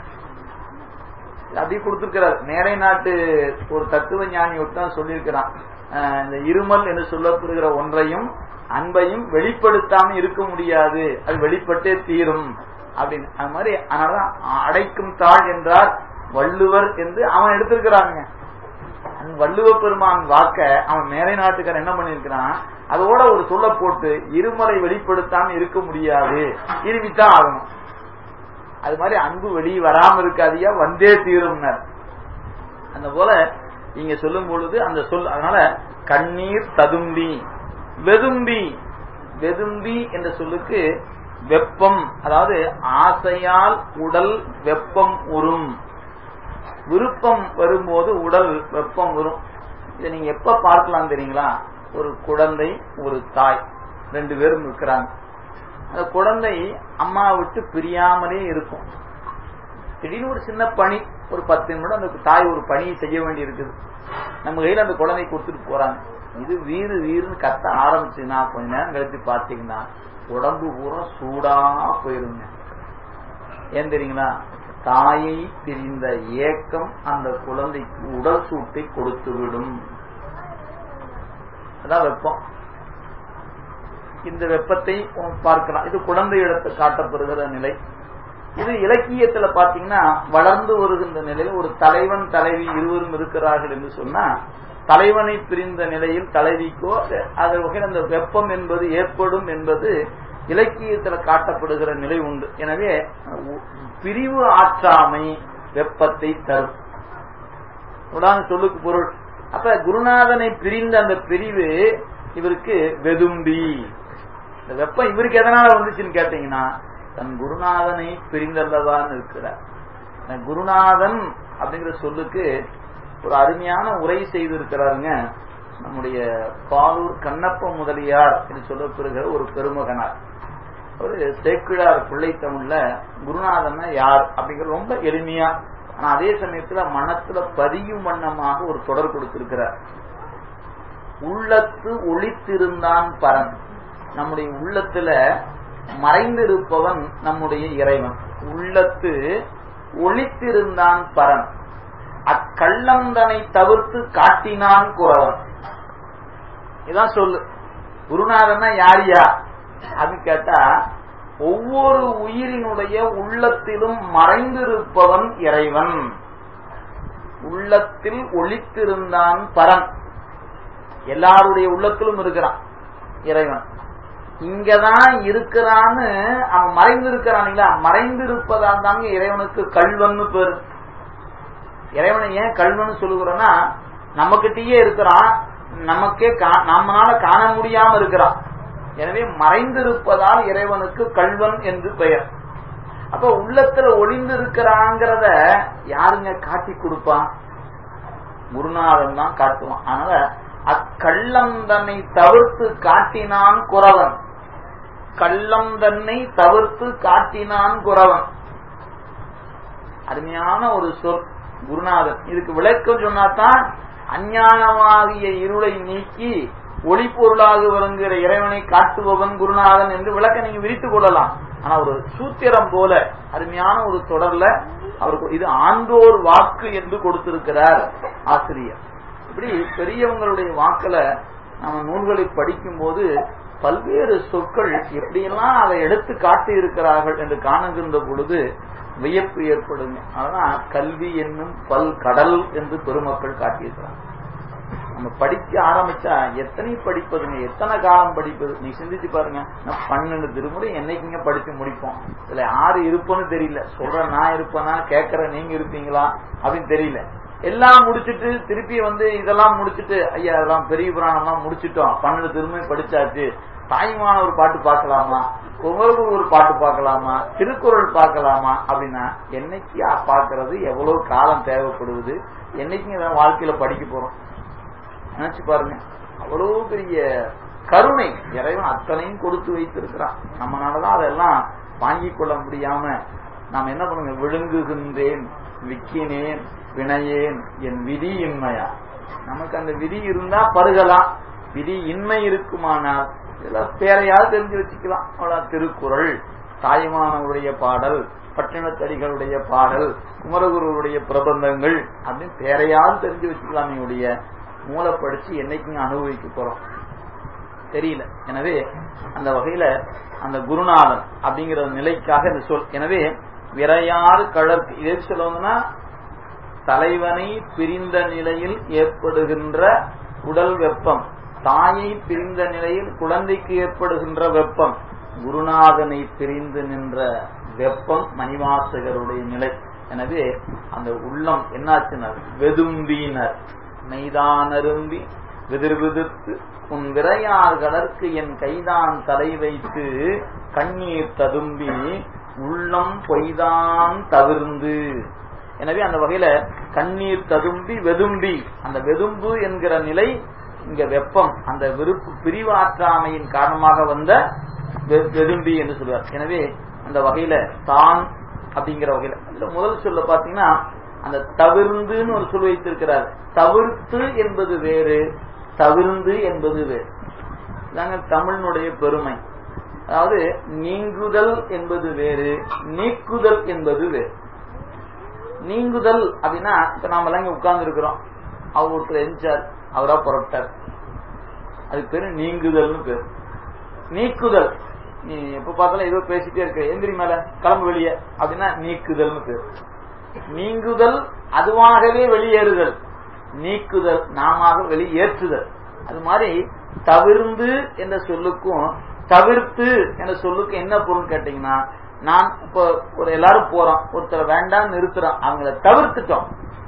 அப்படி கொடுத்திருக்கிறார் மேலை நாட்டு ஒரு தத்துவ ஞானி தான் சொல்லியிருக்கிறான் அஹ் இந்த இருமல் என்று சொல்லப்படுகிற ஒன்றையும் அன்பையும் வெளிப்படுத்தாம இருக்க முடியாது அது வெளிப்பட்டே தீரும் அப்படின்னு அது மாதிரி அதனாலதான் அடைக்கும் தாழ் என்றார் வள்ளுவர் என்று அவன் எடுத்திருக்கிறாங்க அந்த வள்ளுவ பெருமான் வாக்க அவன் மேலை நாட்டுக்காரன் என்ன பண்ணிருக்கிறான் அதோட ஒரு சொல்ல போட்டு இருமலை வெளிப்படுத்தாம இருக்க முடியாது இருமித்தான் ஆகணும் அது மாதிரி அன்பு வெளியே வராம இருக்காதியா வந்தே தீரும்னர் அந்த போல இங்க சொல்லும் பொழுது அந்த சொல் அதனால கண்ணீர் ததும்பி வெதும்பி வெதும்பி என்ற சொல்லுக்கு வெப்பம் அதாவது ஆசையால் உடல் வெப்பம் உறும் விருப்பம் வரும்போது உடல் வெப்பம் வரும் இதை நீங்க எப்ப பார்க்கலாம் தெரியுங்களா ஒரு குழந்தை ஒரு தாய் ரெண்டு பேரும் இருக்கிறாங்க அந்த குழந்தை அம்மா விட்டு பிரியாமலே இருக்கும் திடீர்னு ஒரு சின்ன பணி ஒரு பத்து நிமிடம் அந்த தாய் ஒரு பணியை செய்ய வேண்டி இருக்குது நம்ம கையில அந்த குழந்தை கொடுத்துட்டு போறாங்க இது வீறு வீறுன்னு கத்த ஆரம்பிச்சுன்னா கொஞ்ச நேரம் கழிச்சு பாத்தீங்கன்னா உடம்பு பூரா சூடா போயிருங்க ஏன் தெரியுங்களா தாயை பிரிந்த ஏக்கம் அந்த குழந்தைக்கு உடல் சூட்டை கொடுத்து விடும் அதான் வெப்பம் இந்த வெப்பத்தை பார்க்கலாம் இது குழந்தை இடத்து காட்டப்படுகிற நிலை இது இலக்கியத்துல பாத்தீங்கன்னா வளர்ந்து வருகின்ற நிலையில் ஒரு தலைவன் தலைவி இருவரும் இருக்கிறார்கள் என்று சொன்னா தலைவனை பிரிந்த நிலையில் தலைவிக்கோ அது வகையில் அந்த வெப்பம் என்பது ஏற்படும் என்பது இலக்கியத்துல காட்டப்படுகிற நிலை உண்டு எனவே பிரிவு ஆற்றாமை வெப்பத்தை தரும் உதாரண சொல்லுக்கு பொருள் அப்ப குருநாதனை பிரிந்த அந்த பிரிவு இவருக்கு வெதும்பி இந்த வெப்பம் இவருக்கு எதனால வந்துச்சுன்னு கேட்டீங்கன்னா தன் குருநாதனை பிரிந்தல்லதான் இருக்கிறார் குருநாதன் அப்படிங்கிற சொல்லுக்கு ஒரு அருமையான உரை செய்திருக்கிறாருங்க நம்முடைய பாலூர் கண்ணப்ப முதலியார் என்று சொல்லப்பெறுகிற ஒரு பெருமகனார் ஒரு சேக்கிழார் பிள்ளை தமிழ்ல குருநாதன்னா யார் அப்படிங்கிற ரொம்ப எளிமையா ஆனா அதே சமயத்துல மனத்துல பதியும் வண்ணமாக ஒரு தொடர் கொடுத்திருக்கிறார் உள்ளத்து ஒளித்திருந்தான் பரன் நம்முடைய உள்ளத்துல மறைந்திருப்பவன் நம்முடைய இறைவன் உள்ளத்து ஒளித்திருந்தான் பரன் அக்கள்ளந்தனை தவிர்த்து காட்டினான் குறவன் இதான் சொல்லு குருநாதன்னா யாரியா அப்படின்னு கேட்டா ஒவ்வொரு உயிரினுடைய உள்ளத்திலும் மறைந்திருப்பவன் இறைவன் உள்ளத்தில் ஒளித்திருந்தான் பரன் எல்லாருடைய உள்ளத்திலும் இருக்கிறான் இறைவன் இங்கதான் இருக்கிறான்னு அவன் மறைந்திருக்கிறான் மறைந்திருப்பதால் தாங்க இறைவனுக்கு கல்வன்னு பேரு இறைவனை ஏன் கல்வன்னு சொல்லுகிறோம்னா நம்மகிட்டயே இருக்கிறான் நமக்கே நம்மளால காண முடியாம இருக்கிறான் எனவே மறைந்திருப்பதால் இறைவனுக்கு கல்வன் என்று பெயர் அப்ப உள்ளத்துல ஒளிந்து இருக்கிறாங்கிறத யாருங்க காட்டி கொடுப்பான் குருநாதன் தான் காட்டுவான் அதனால அக்கள்ளம் தன்னை தவிர்த்து காட்டினான் குறவன் கள்ளம் தன்னை தவிர்த்து காட்டினான் குறவன் அருமையான ஒரு சொல் குருநாதன் இதுக்கு விளக்கம் சொன்னாதான் அஞ்ஞானமாகிய இருளை நீக்கி ஒளி பொருளாக விளங்குகிற இறைவனை காட்டுபவன் குருநாதன் என்று விளக்க நீங்க விரித்துக் கொள்ளலாம் ஆனா ஒரு சூத்திரம் போல அருமையான ஒரு தொடர்ல அவருக்கு இது ஆண்டோர் வாக்கு என்று கொடுத்திருக்கிறார் ஆசிரியர் இப்படி பெரியவங்களுடைய வாக்குல நம்ம நூல்களை படிக்கும் போது பல்வேறு சொற்கள் எப்படியெல்லாம் அதை எடுத்து காட்டி இருக்கிறார்கள் என்று காணுகின்ற பொழுது வியப்பு ஏற்படுங்க அதனால் கல்வி என்னும் பல் கடல் என்று பெருமக்கள் காட்டியிருக்கிறாங்க நம்ம படிக்க ஆரம்பிச்சா எத்தனை படிப்பதுங்க எத்தனை காலம் படிப்பது நீ சிந்திச்சு பாருங்க நான் பன்னெண்டு திருமுறை என்னைக்குங்க படிச்சு முடிப்போம் இதுல யாரு இருப்போன்னு தெரியல சொல்ற நான் இருப்பேனா கேட்கற நீங்க இருப்பீங்களா அப்படின்னு தெரியல எல்லாம் முடிச்சுட்டு திருப்பி வந்து இதெல்லாம் முடிச்சுட்டு ஐயா அதெல்லாம் பெரிய புராணம் எல்லாம் முடிச்சுட்டோம் பன்னெண்டு திருமுறை படிச்சாச்சு தாய்மான ஒரு பாட்டு பார்க்கலாமா குமரகுரு ஒரு பாட்டு பார்க்கலாமா திருக்குறள் பார்க்கலாமா அப்படின்னா என்னைக்கு பார்க்கறது எவ்வளவு காலம் தேவைப்படுவது என்னைக்கு இதெல்லாம் வாழ்க்கையில படிக்க போறோம் நினைச்சு பாருங்க அவ்வளவு பெரிய கருணை இறைவன் அத்தனையும் கொடுத்து வைத்திருக்கிறான் நம்மளாலதான் அதெல்லாம் வாங்கிக் கொள்ள முடியாம நாம் என்ன பண்ணுங்க விழுங்குகின்றேன் விக்கினேன் வினையேன் என் விதி இன்மையா நமக்கு அந்த விதி இருந்தா பருகலாம் விதி இன்மை இருக்குமானால் இதெல்லாம் பேரையாவது தெரிஞ்சு வச்சுக்கலாம் அவ்வளவு திருக்குறள் தாய்மானவருடைய பாடல் பட்டினத்தடிகளுடைய பாடல் குமரகுருவுடைய பிரபந்தங்கள் அப்படின்னு பேரையாவது தெரிஞ்சு வச்சுக்கலாம் நீங்களுடைய மூளை படிச்சு என்னைக்குங்க அனுபவிக்க போறோம் தெரியல எனவே அந்த வகையில அந்த குருநாதன் அப்படிங்கிற நிலைக்காக இந்த சொல் எனவே விரையாறு கழற்கு இதே சொல்லுவாங்கன்னா தலைவனை பிரிந்த நிலையில் ஏற்படுகின்ற உடல் வெப்பம் தாயை பிரிந்த நிலையில் குழந்தைக்கு ஏற்படுகின்ற வெப்பம் குருநாதனை பிரிந்து நின்ற வெப்பம் மணிவாசகருடைய நிலை எனவே அந்த உள்ளம் என்னாச்சுனர் வெதும்பினர் மெய்தானரும்பி விதிர் விதிர்த்து உன் விரையார்களற்கு என் கைதான் தலை வைத்து கண்ணீர் ததும்பி உள்ளம் பொய்தான் தவிர்ந்து எனவே அந்த வகையில கண்ணீர் ததும்பி வெதும்பி அந்த வெதும்பு என்கிற நிலை இங்க வெப்பம் அந்த விருப்பு பிரிவாற்றாமையின் காரணமாக வந்த வெதும்பி என்று சொல்வார் எனவே அந்த வகையில தான் அப்படிங்கிற வகையில இந்த முதல் சொல்ல பாத்தீங்கன்னா அந்த தவிர்ந்துன்னு ஒரு சொல் வைத்திருக்கிறார் தவிர்த்து என்பது வேறு தவிர்ந்து என்பது வேறு இதாங்க தமிழினுடைய பெருமை அதாவது நீங்குதல் என்பது வேறு நீக்குதல் என்பது வேறு நீங்குதல் அப்படின்னா இப்ப நாம எல்லாம் இங்க உட்கார்ந்து இருக்கிறோம் அவர் ஒருத்தர் எரிஞ்சார் அவரா புறப்பட்டார் அதுக்கு பேரு நீங்குதல்னு பேரு நீக்குதல் நீ எப்ப பார்த்தாலும் ஏதோ பேசிட்டே இருக்க எந்திரி மேல கிளம்பு வெளியே அப்படின்னா நீக்குதல்னு பேர் நீங்குதல் அதுவாகவே வெளியேறுதல் நீக்குதல் நாம வெளியேற்றுதல் அது மாதிரி தவிர்ந்து என்ற சொல்லுக்கும் தவிர்த்து என்ற சொல்லுக்கு என்ன பொருள் கேட்டீங்கன்னா நான் இப்போ ஒரு எல்லாரும் போறோம் ஒருத்தர் வேண்டாம் நிறுத்துறோம் அவங்கள தவிர்த்துட்டோம்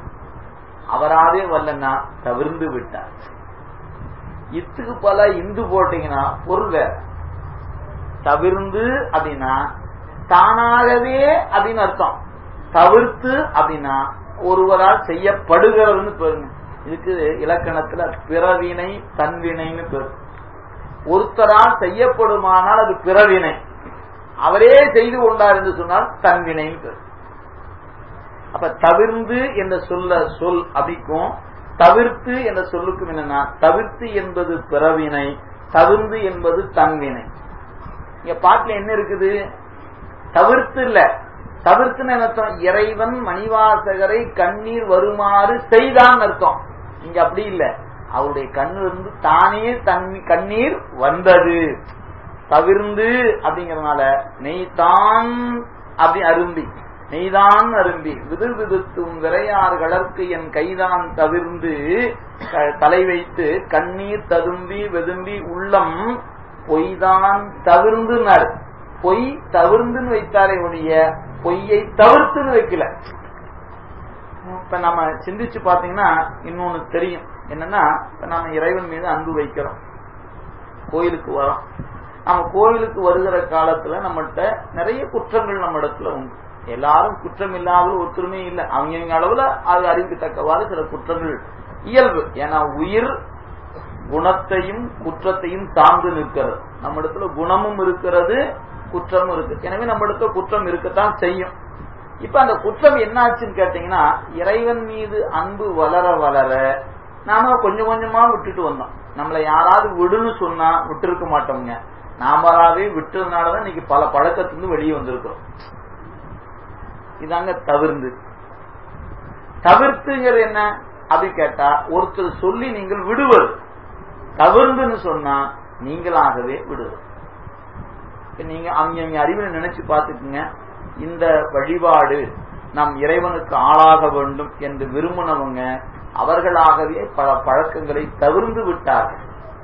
அவராவே வரலன்னா தவிர்ந்து விட்டார் இத்துக்கு பல இந்து போட்டீங்கன்னா பொருள் வேற தவிர்ந்து அப்படின்னா தானாகவே அப்படின்னு அர்த்தம் தவிர்த்து அப்படின்னா ஒருவரால் செய்யப்படுகிறதுன்னு பாருங்க இதுக்கு இலக்கணத்துல பிறவினை தன்வினைன்னு பேரு ஒருத்தரால் செய்யப்படுமானால் அது பிறவினை அவரே செய்து கொண்டார் என்று சொன்னால் தன்வினைன்னு பேரு அப்ப தவிர்ந்து என்ற சொல்ல சொல் அப்படிக்கும் தவிர்த்து என்ற சொல்லுக்கும் என்னன்னா தவிர்த்து என்பது பிறவினை தவிர்ந்து என்பது தன்வினை இங்க பாட்டுல என்ன இருக்குது தவிர்த்து இல்ல தவிர்த்துன்னு அர்த்தம் இறைவன் மணிவாசகரை கண்ணீர் வருமாறு செய்தான் அர்த்தம் இங்க அப்படி இல்ல அவருடைய கண்ணிலிருந்து தானே தன் கண்ணீர் வந்தது தவிர்ந்து அப்படிங்கறதுனால நெய்தான் அப்படி அரும்பி நெய்தான் அரும்பி விதிர் விதித்தும் விரையார் கலர்க்கு என் கைதான் தவிர்ந்து தலை வைத்து கண்ணீர் ததும்பி வெதும்பி உள்ளம் பொய்தான் தவிர்ந்துனர் பொய் தவிர்ந்துன்னு வைத்தாரே ஒழிய பொய்யை தவிர்த்துன்னு வைக்கல இப்ப நம்ம சிந்திச்சு பாத்தீங்கன்னா இன்னொன்னு தெரியும் என்னன்னா இப்ப நம்ம இறைவன் மீது அன்பு வைக்கிறோம் கோயிலுக்கு வரோம் நம்ம கோயிலுக்கு வருகிற காலத்துல நம்மகிட்ட நிறைய குற்றங்கள் நம்ம இடத்துல உண்டு எல்லாரும் குற்றம் இல்லாத ஒற்றுமை இல்லை அவங்க அளவுல அது அறிவுக்கு தக்கவாறு சில குற்றங்கள் இயல்பு ஏன்னா உயிர் குணத்தையும் குற்றத்தையும் சார்ந்து நிற்கிறது நம்ம இடத்துல குணமும் இருக்கிறது குற்றமும் இருக்கு எனவே நம்ம இடத்துல குற்றம் இருக்கத்தான் செய்யும் இப்ப அந்த குற்றம் என்னாச்சுன்னு கேட்டீங்கன்னா இறைவன் மீது அன்பு வளர வளர நாம கொஞ்சம் கொஞ்சமா விட்டுட்டு வந்தோம் நம்மளை யாராவது விடுன்னு சொன்னா விட்டுருக்க மாட்டோம்ங்க நாமளாவே விட்டதுனாலதான் இன்னைக்கு பல பழக்கத்திலிருந்து வெளியே வந்திருக்கிறோம் இதாங்க தவிர்ந்து தவிர்த்துங்கிறது என்ன அப்படின்னு கேட்டா ஒருத்தர் சொல்லி நீங்கள் விடுவது தவிர்ந்துன்னு சொன்னா நீங்களாகவே விடுவது நீங்க அவங்க அறிவினை நினைச்சு பார்த்துக்குங்க இந்த வழிபாடு நம் இறைவனுக்கு ஆளாக வேண்டும் என்று விரும்பினவங்க அவர்களாகவே பல பழக்கங்களை தவிர்ந்து விட்டார்கள்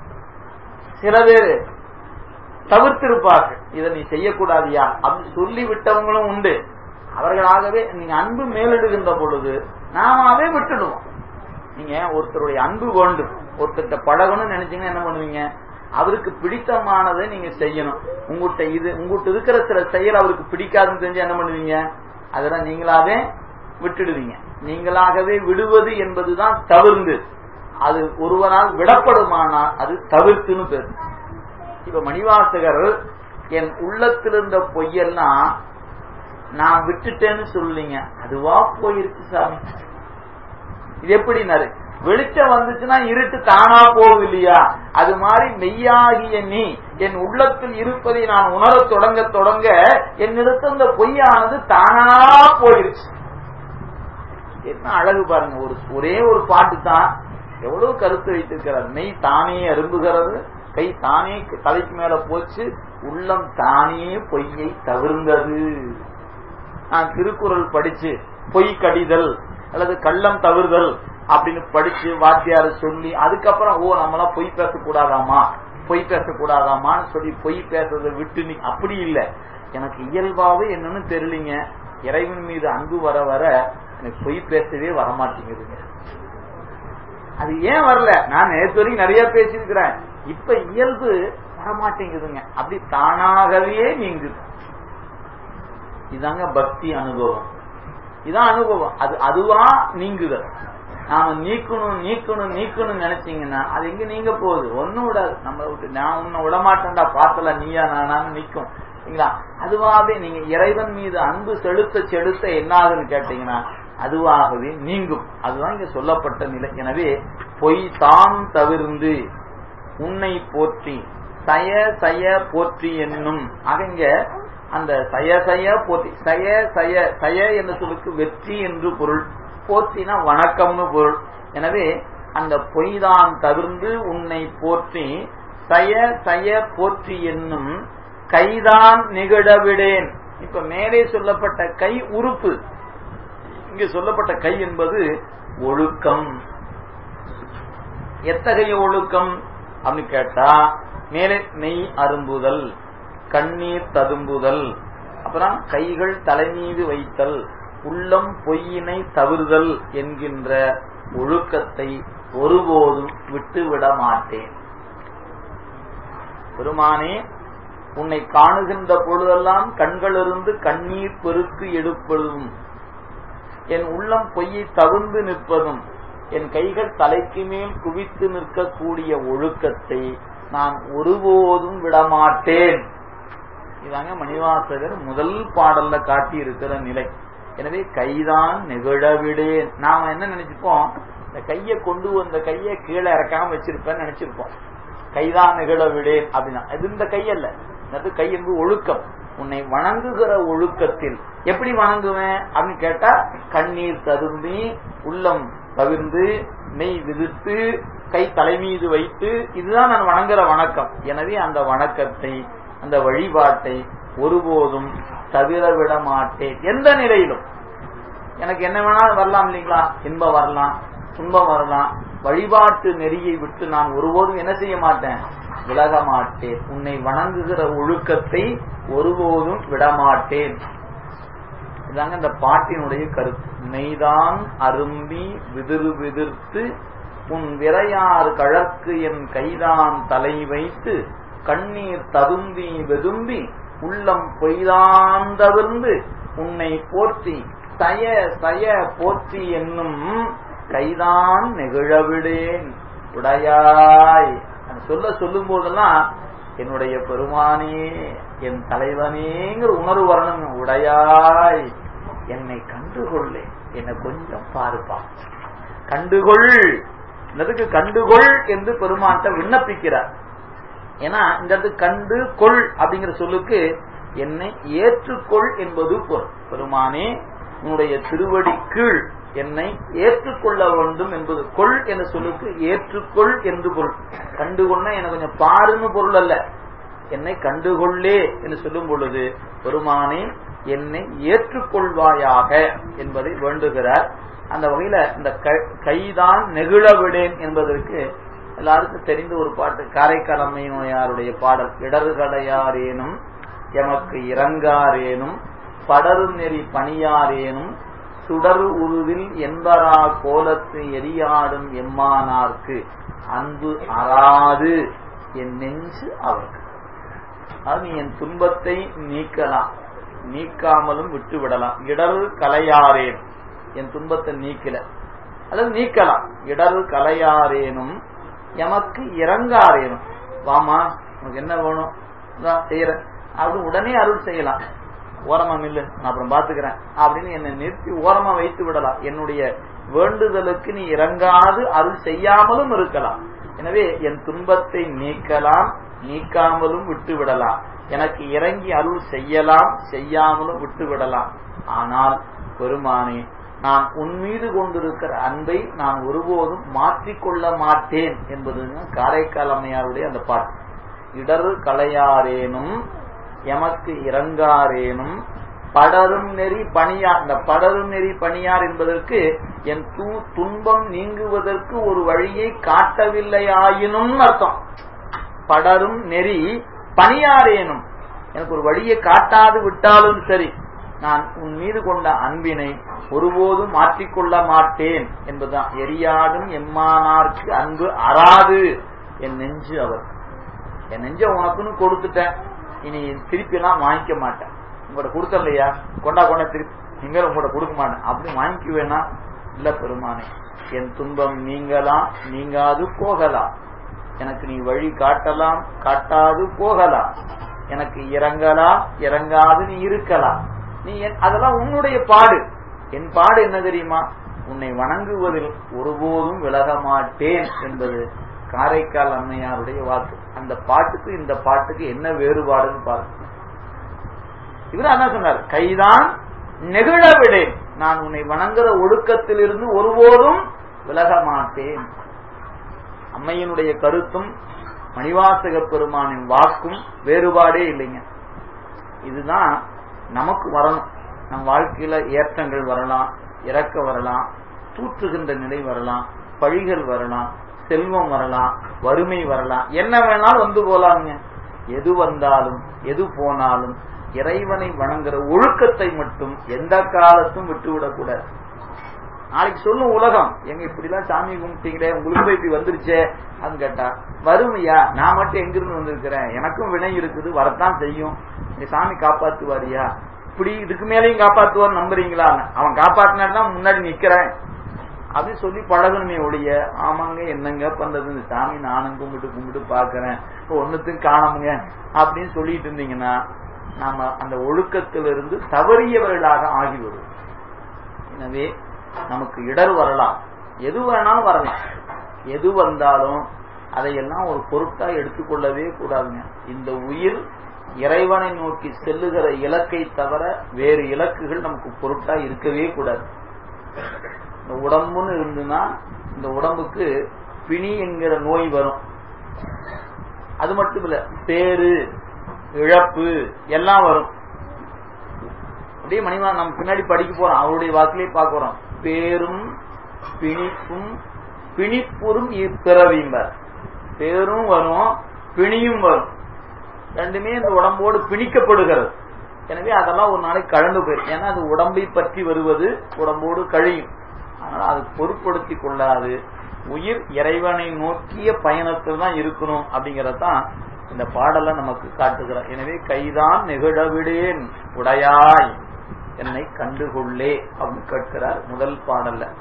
சில பேர் தவிர்த்திருப்பார்கள் இதை நீ செய்யக்கூடாதியா அப்படின்னு சொல்லி விட்டவங்களும் உண்டு அவர்களாகவே நீங்க அன்பு மேலிடுகின்ற பொழுது நாமாவே விட்டுடுவோம் நீங்க ஒருத்தருடைய அன்பு வேண்டும் ஒருத்தர்கிட்ட பழகணும்னு நினைச்சீங்கன்னா என்ன பண்ணுவீங்க அவருக்கு பிடித்தமானதை நீங்க செய்யணும் உங்ககிட்ட இது உங்ககிட்ட இருக்கிற சில செயல் அவருக்கு பிடிக்காதுன்னு தெரிஞ்சு என்ன பண்ணுவீங்க அதெல்லாம் நீங்களாவே விட்டுடுவீங்க நீங்களாகவே விடுவது என்பதுதான் தவிர்ந்து அது ஒருவரால் விடப்படுமானால் அது தவிர்த்துன்னு பேர் இப்ப மணிவாசகர் என் உள்ளத்தில் இருந்த பொய்யெல்லாம் நான் விட்டுட்டேன்னு சொல்லீங்க அதுவா போயிருச்சு சாமி இது எப்படினாரு வெளிச்சம் வந்துச்சுன்னா இருட்டு தானா போகும் இல்லையா அது மாதிரி மெய்யாகிய நீ என் உள்ளத்தில் இருப்பதை நான் உணர தொடங்க தொடங்க என்னிடத்து இந்த பொய்யானது தானா போயிருச்சு என்ன அழகு பாருங்க ஒரு ஒரே ஒரு பாட்டு தான் எவ்வளவு கருத்து வைத்திருக்கிறார் மெய் தானே அரும்புகிறது கை தானே தலைக்கு மேல போச்சு உள்ளம் தானே பொய்யை தவிர்ந்தது நான் திருக்குறள் படிச்சு பொய் கடிதல் அல்லது கள்ளம் தவிர்தல் அப்படின்னு படிச்சு வாத்தியார சொல்லி அதுக்கப்புறம் ஓ நம்மளாம் பொய் பேசக்கூடாதாமா பொய் பேசக்கூடாதாமான்னு சொல்லி பொய் பேசுறதை விட்டு நீ அப்படி இல்லை எனக்கு இயல்பாவே என்னன்னு தெரியலீங்க இறைவன் மீது அன்பு வர வர எனக்கு பொய் பேசவே வரமாட்டேங்குதுங்க அது ஏன் வரல நான் நேற்று வரைக்கும் நிறைய பேசியிருக்கிறேன் இப்ப இயல்பு வரமாட்டேங்குதுங்க அப்படி தானாகவே நீங்குது இதாங்க பக்தி அனுபவம் இதான் அனுபவம் அது அதுவா நீங்குதல் நாம நீக்கணும் நீக்கணும் நீக்கணும் நினைச்சீங்கன்னா அது எங்க நீங்க போகுது ஒன்னும் விடாது நம்மளை விட்டு நான் உன்னை விடமாட்டேன்டா பார்த்தல நீயா நானான்னு நிக்கும் சரிங்களா அதுவாகவே நீங்க இறைவன் மீது அன்பு செலுத்த செலுத்த என்ன ஆகுதுன்னு கேட்டீங்கன்னா அதுவாகவே நீங்கும் அதுதான் இங்க சொல்லப்பட்ட நிலை எனவே பொய் தான் தவிர்ந்து உன்னை போற்றி சய சய போற்றி என்னும் ஆக இங்க அந்த சய சய போற்றி சய சய சய என்ற சொல்லுக்கு வெற்றி என்று பொருள் போற்றினா வணக்கம்னு பொருள் எனவே அந்த பொய்தான் தவிர்ந்து உன்னை போற்றி சய சய போற்றி என்னும் கைதான் நிகழவிடேன் இப்ப மேலே சொல்லப்பட்ட கை உறுப்பு இங்கு சொல்லப்பட்ட கை என்பது ஒழுக்கம் எத்தகைய ஒழுக்கம் அப்படின்னு கேட்டா மேலே நெய் அரும்புதல் கண்ணீர் ததும்புதல் அப்புறம் கைகள் தலைமீது வைத்தல் உள்ளம் பொய்யினை தவிர்தல் என்கின்ற ஒழுக்கத்தை ஒருபோதும் விட்டுவிட மாட்டேன் பெருமானே உன்னை காணுகின்ற பொழுதெல்லாம் கண்களிலிருந்து கண்ணீர் பெருக்கு எடுப்பதும் என் உள்ளம் பொய்யை தவிர்ந்து நிற்பதும் என் கைகள் தலைக்கு மேல் குவித்து நிற்கக்கூடிய ஒழுக்கத்தை நான் ஒருபோதும் விடமாட்டேன் இதாங்க மணிவாசகர் முதல் பாடல்ல காட்டி இருக்கிற நிலை எனவே கைதான் நெகிழவிடேன் நாம என்ன நினைச்சிருப்போம் இந்த கையை கொண்டு வந்த கையை கீழே இறக்காம வச்சிருப்பேன்னு நினைச்சிருப்போம் கைதான் நிகழ விடேன் அப்படின்னா இது இந்த கை அல்ல இந்த கை என்பது ஒழுக்கம் உன்னை வணங்குகிற ஒழுக்கத்தில் எப்படி வணங்குவேன் அப்படின்னு கேட்டா கண்ணீர் ததும்பி உள்ளம் தவிர்ந்து மெய் விதித்து கை தலைமீது வைத்து இதுதான் நான் வணங்குற வணக்கம் எனவே அந்த வணக்கத்தை அந்த வழிபாட்டை ஒருபோதும் தவிர விட மாட்டேன் எந்த நிலையிலும் எனக்கு என்ன வேணாலும் வரலாம் இல்லைங்களா இன்பம் வரலாம் துன்பம் வரலாம் வழிபாட்டு நெறியை விட்டு நான் ஒருபோதும் என்ன செய்ய மாட்டேன் விலக மாட்டேன் உன்னை வணங்குகிற ஒழுக்கத்தை ஒருபோதும் விடமாட்டேன் இதாங்க இந்த பாட்டினுடைய கருத்து மெய்தான் அரும்பி விதிர் விதிர்த்து உன் விரையார் கழற்கு என் கைதான் தலை வைத்து கண்ணீர் ததும்பி வெதும்பி உள்ளம் பொய்தான் தவிர்ந்து உன்னை போற்றி சய சய போற்றி என்னும் கைதான் நெகிழவிடேன் உடையாய் சொல்ல சொல்லும் போதெல்லாம் என்னுடைய பெருமானே என் தலைவனேங்கிற உணர்வு வரணும் உடையாய் என்னை கண்டுகொள்ளே என்னை கொஞ்சம் பாருப்பா கண்டுகொள் இதுக்கு கண்டுகொள் என்று பெருமான்ட்ட விண்ணப்பிக்கிறார் ஏன்னா இந்த இடத்துக்கு கண்டு கொள் அப்படிங்கிற சொல்லுக்கு என்னை ஏற்றுக்கொள் என்பது பொருள் பெருமானே உன்னுடைய திருவடி கீழ் என்னை ஏற்றுக்கொள்ள வேண்டும் என்பது கொள் என்ற சொல்லுக்கு ஏற்றுக்கொள் என்று பொருள் கண்டுகொள்ள எனக்கு கொஞ்சம் பாருன்னு பொருள் அல்ல என்னை கண்டுகொள்ளே என்று சொல்லும் பொழுது பெருமானே என்னை ஏற்றுக்கொள்வாயாக என்பதை வேண்டுகிறார் அந்த வகையில இந்த கைதான் நெகிழ விடேன் என்பதற்கு எல்லாருக்கும் தெரிந்த ஒரு பாட்டு காரைக்கால் அம்மையாருடைய பாடல் இடர்கடையாரேனும் எமக்கு இறங்காரேனும் படரு நெறி பணியாரேனும் சுடர் உருவில் என்பரா கோலத்து எரியாடும் எம்மானார்க்கு அன்பு அறாது என் நெஞ்சு அவருக்கு அது என் துன்பத்தை நீக்கலாம் நீக்காமலும் விட்டு விடலாம் இடர் கலையாரேன் என் துன்பத்தை நீக்கல அல்லது நீக்கலாம் இடர் கலையாரேனும் எமக்கு இறங்காரேனும் வாமா உனக்கு என்ன வேணும் செய்யறேன் அப்படின்னு உடனே அருள் செய்யலாம் ஓரமா நில்லு நான் அப்புறம் பாத்துக்கிறேன் அப்படின்னு என்னை நிறுத்தி ஓரமா வைத்து விடலாம் என்னுடைய வேண்டுதலுக்கு நீ இறங்காது அருள் செய்யாமலும் இருக்கலாம் எனவே என் துன்பத்தை நீக்கலாம் நீக்காமலும் விட்டு விடலாம் எனக்கு இறங்கி அருள் செய்யலாம் செய்யாமலும் விட்டு விடலாம் ஆனால் பெருமானே நான் உன் மீது கொண்டிருக்கிற அன்பை நான் ஒருபோதும் மாற்றிக்கொள்ள மாட்டேன் என்பது காரைக்கால் அம்மையாருடைய அந்த பாட்டு இடரு கலையாரேனும் எமக்கு இறங்காரேனும் படரும் நெறி பணியார் இந்த படரும் நெறி பணியார் என்பதற்கு என் தூ துன்பம் நீங்குவதற்கு ஒரு வழியை காட்டவில்லையாயினும் அர்த்தம் படரும் நெறி பணியாரேனும் எனக்கு ஒரு வழியை காட்டாது விட்டாலும் சரி நான் உன் மீது கொண்ட அன்பினை ஒருபோதும் மாற்றிக்கொள்ள மாட்டேன் என்பதுதான் எரியாடும் எம்மானார்க்கு அன்பு அறாது என் நெஞ்சு அவர் என் நெஞ்ச உனக்குன்னு கொடுத்துட்டேன் இனி திருப்பி எல்லாம் வாங்கிக்க மாட்டேன் உங்கள்ட்ட கொடுத்த இல்லையா கொண்டா கொண்டா திருப்பி நீங்க உங்கள்ட்ட கொடுக்க மாட்டேன் அப்படி வாங்கிக்குவேனா இல்ல பெருமானே என் துன்பம் நீங்கலாம் நீங்காது போகலாம் எனக்கு நீ வழி காட்டலாம் காட்டாது போகலாம் எனக்கு இறங்கலாம் இறங்காது நீ இருக்கலாம் நீ அதெல்லாம் உன்னுடைய பாடு என் பாடு என்ன தெரியுமா உன்னை வணங்குவதில் ஒருபோதும் விலக மாட்டேன் என்பது காரைக்கால் அம்மையாருடைய வாக்கு அந்த பாட்டுக்கு இந்த பாட்டுக்கு என்ன வேறுபாடுன்னு பாருங்க இவர் என்ன சொன்னார் கைதான் நெகிழ விடேன் நான் உன்னை வணங்குற ஒழுக்கத்தில் இருந்து ஒருபோதும் விலக மாட்டேன் அம்மையினுடைய கருத்தும் மணிவாசக பெருமானின் வாக்கும் வேறுபாடே இல்லைங்க இதுதான் நமக்கு வரணும் நம் வாழ்க்கையில ஏற்றங்கள் வரலாம் இறக்க வரலாம் தூற்றுகின்ற நிலை வரலாம் பழிகள் வரலாம் செல்வம் வரலாம் வறுமை வரலாம் என்ன வேணாலும் வந்து போலாங்க எது வந்தாலும் எது போனாலும் இறைவனை வணங்குற ஒழுக்கத்தை மட்டும் எந்த காலத்தும் விட்டுவிடக்கூடாது நாளைக்கு சொல்லும் உலகம் எங்க இப்படிலாம் சாமி கும்பிட்டீங்களே உங்களுக்கு போய் இப்படி வந்துருச்சே அப்படின்னு கேட்டா வறுமையா நான் மட்டும் எங்கிருந்து வந்திருக்கிறேன் எனக்கும் வினை இருக்குது வரத்தான் செய்யும் நீ சாமி காப்பாத்துவாரியா இப்படி இதுக்கு மேலேயும் காப்பாத்துவார் நம்புறீங்களா அவன் காப்பாத்தினா முன்னாடி நிக்கிறேன் அப்படின்னு சொல்லி பழகணுமே ஒழிய ஆமாங்க என்னங்க பண்றது இந்த சாமி நானும் கும்பிட்டு கும்பிட்டு பாக்குறேன் இப்போ ஒன்னுத்தையும் காணமுங்க அப்படின்னு சொல்லிட்டு இருந்தீங்கன்னா நாம அந்த ஒழுக்கத்திலிருந்து தவறியவர்களாக ஆகிவிடும் எனவே நமக்கு இடர் வரலாம் எது வேணாலும் வரலாம் எது வந்தாலும் அதையெல்லாம் ஒரு பொருட்டா எடுத்துக்கொள்ளவே கூடாதுங்க இந்த உயிர் இறைவனை நோக்கி செல்லுகிற இலக்கை தவிர வேறு இலக்குகள் நமக்கு பொருட்டா இருக்கவே கூடாது இந்த உடம்புன்னு இருந்துன்னா இந்த உடம்புக்கு பிணி என்கிற நோய் வரும் அது மட்டும் இல்ல பேரு இழப்பு எல்லாம் வரும் அப்படியே மணிவா நம்ம பின்னாடி படிக்க போறோம் அவருடைய வாக்கிலே பார்க்கிறோம் பேரும் பிணிப்பும் பிணிப்புறும் இப்பிறவிம்பர் பேரும் வரும் பிணியும் வரும் ரெண்டுமே இந்த உடம்போடு பிணிக்கப்படுகிறது எனவே அதெல்லாம் ஒரு நாளைக்கு கலந்து போயிடும் ஏன்னா அது உடம்பை பற்றி வருவது உடம்போடு கழியும் அதனால அது பொருட்படுத்தி கொள்ளாது உயிர் இறைவனை நோக்கிய பயணத்தில் தான் இருக்கணும் அப்படிங்கறதான் இந்த பாடல நமக்கு காட்டுகிறார் எனவே கைதான் நெகிழவிடேன் உடையாய் என்னை கண்டுகொள்ளே அப்படின்னு கேட்கிறார் முதல் பாடல்ல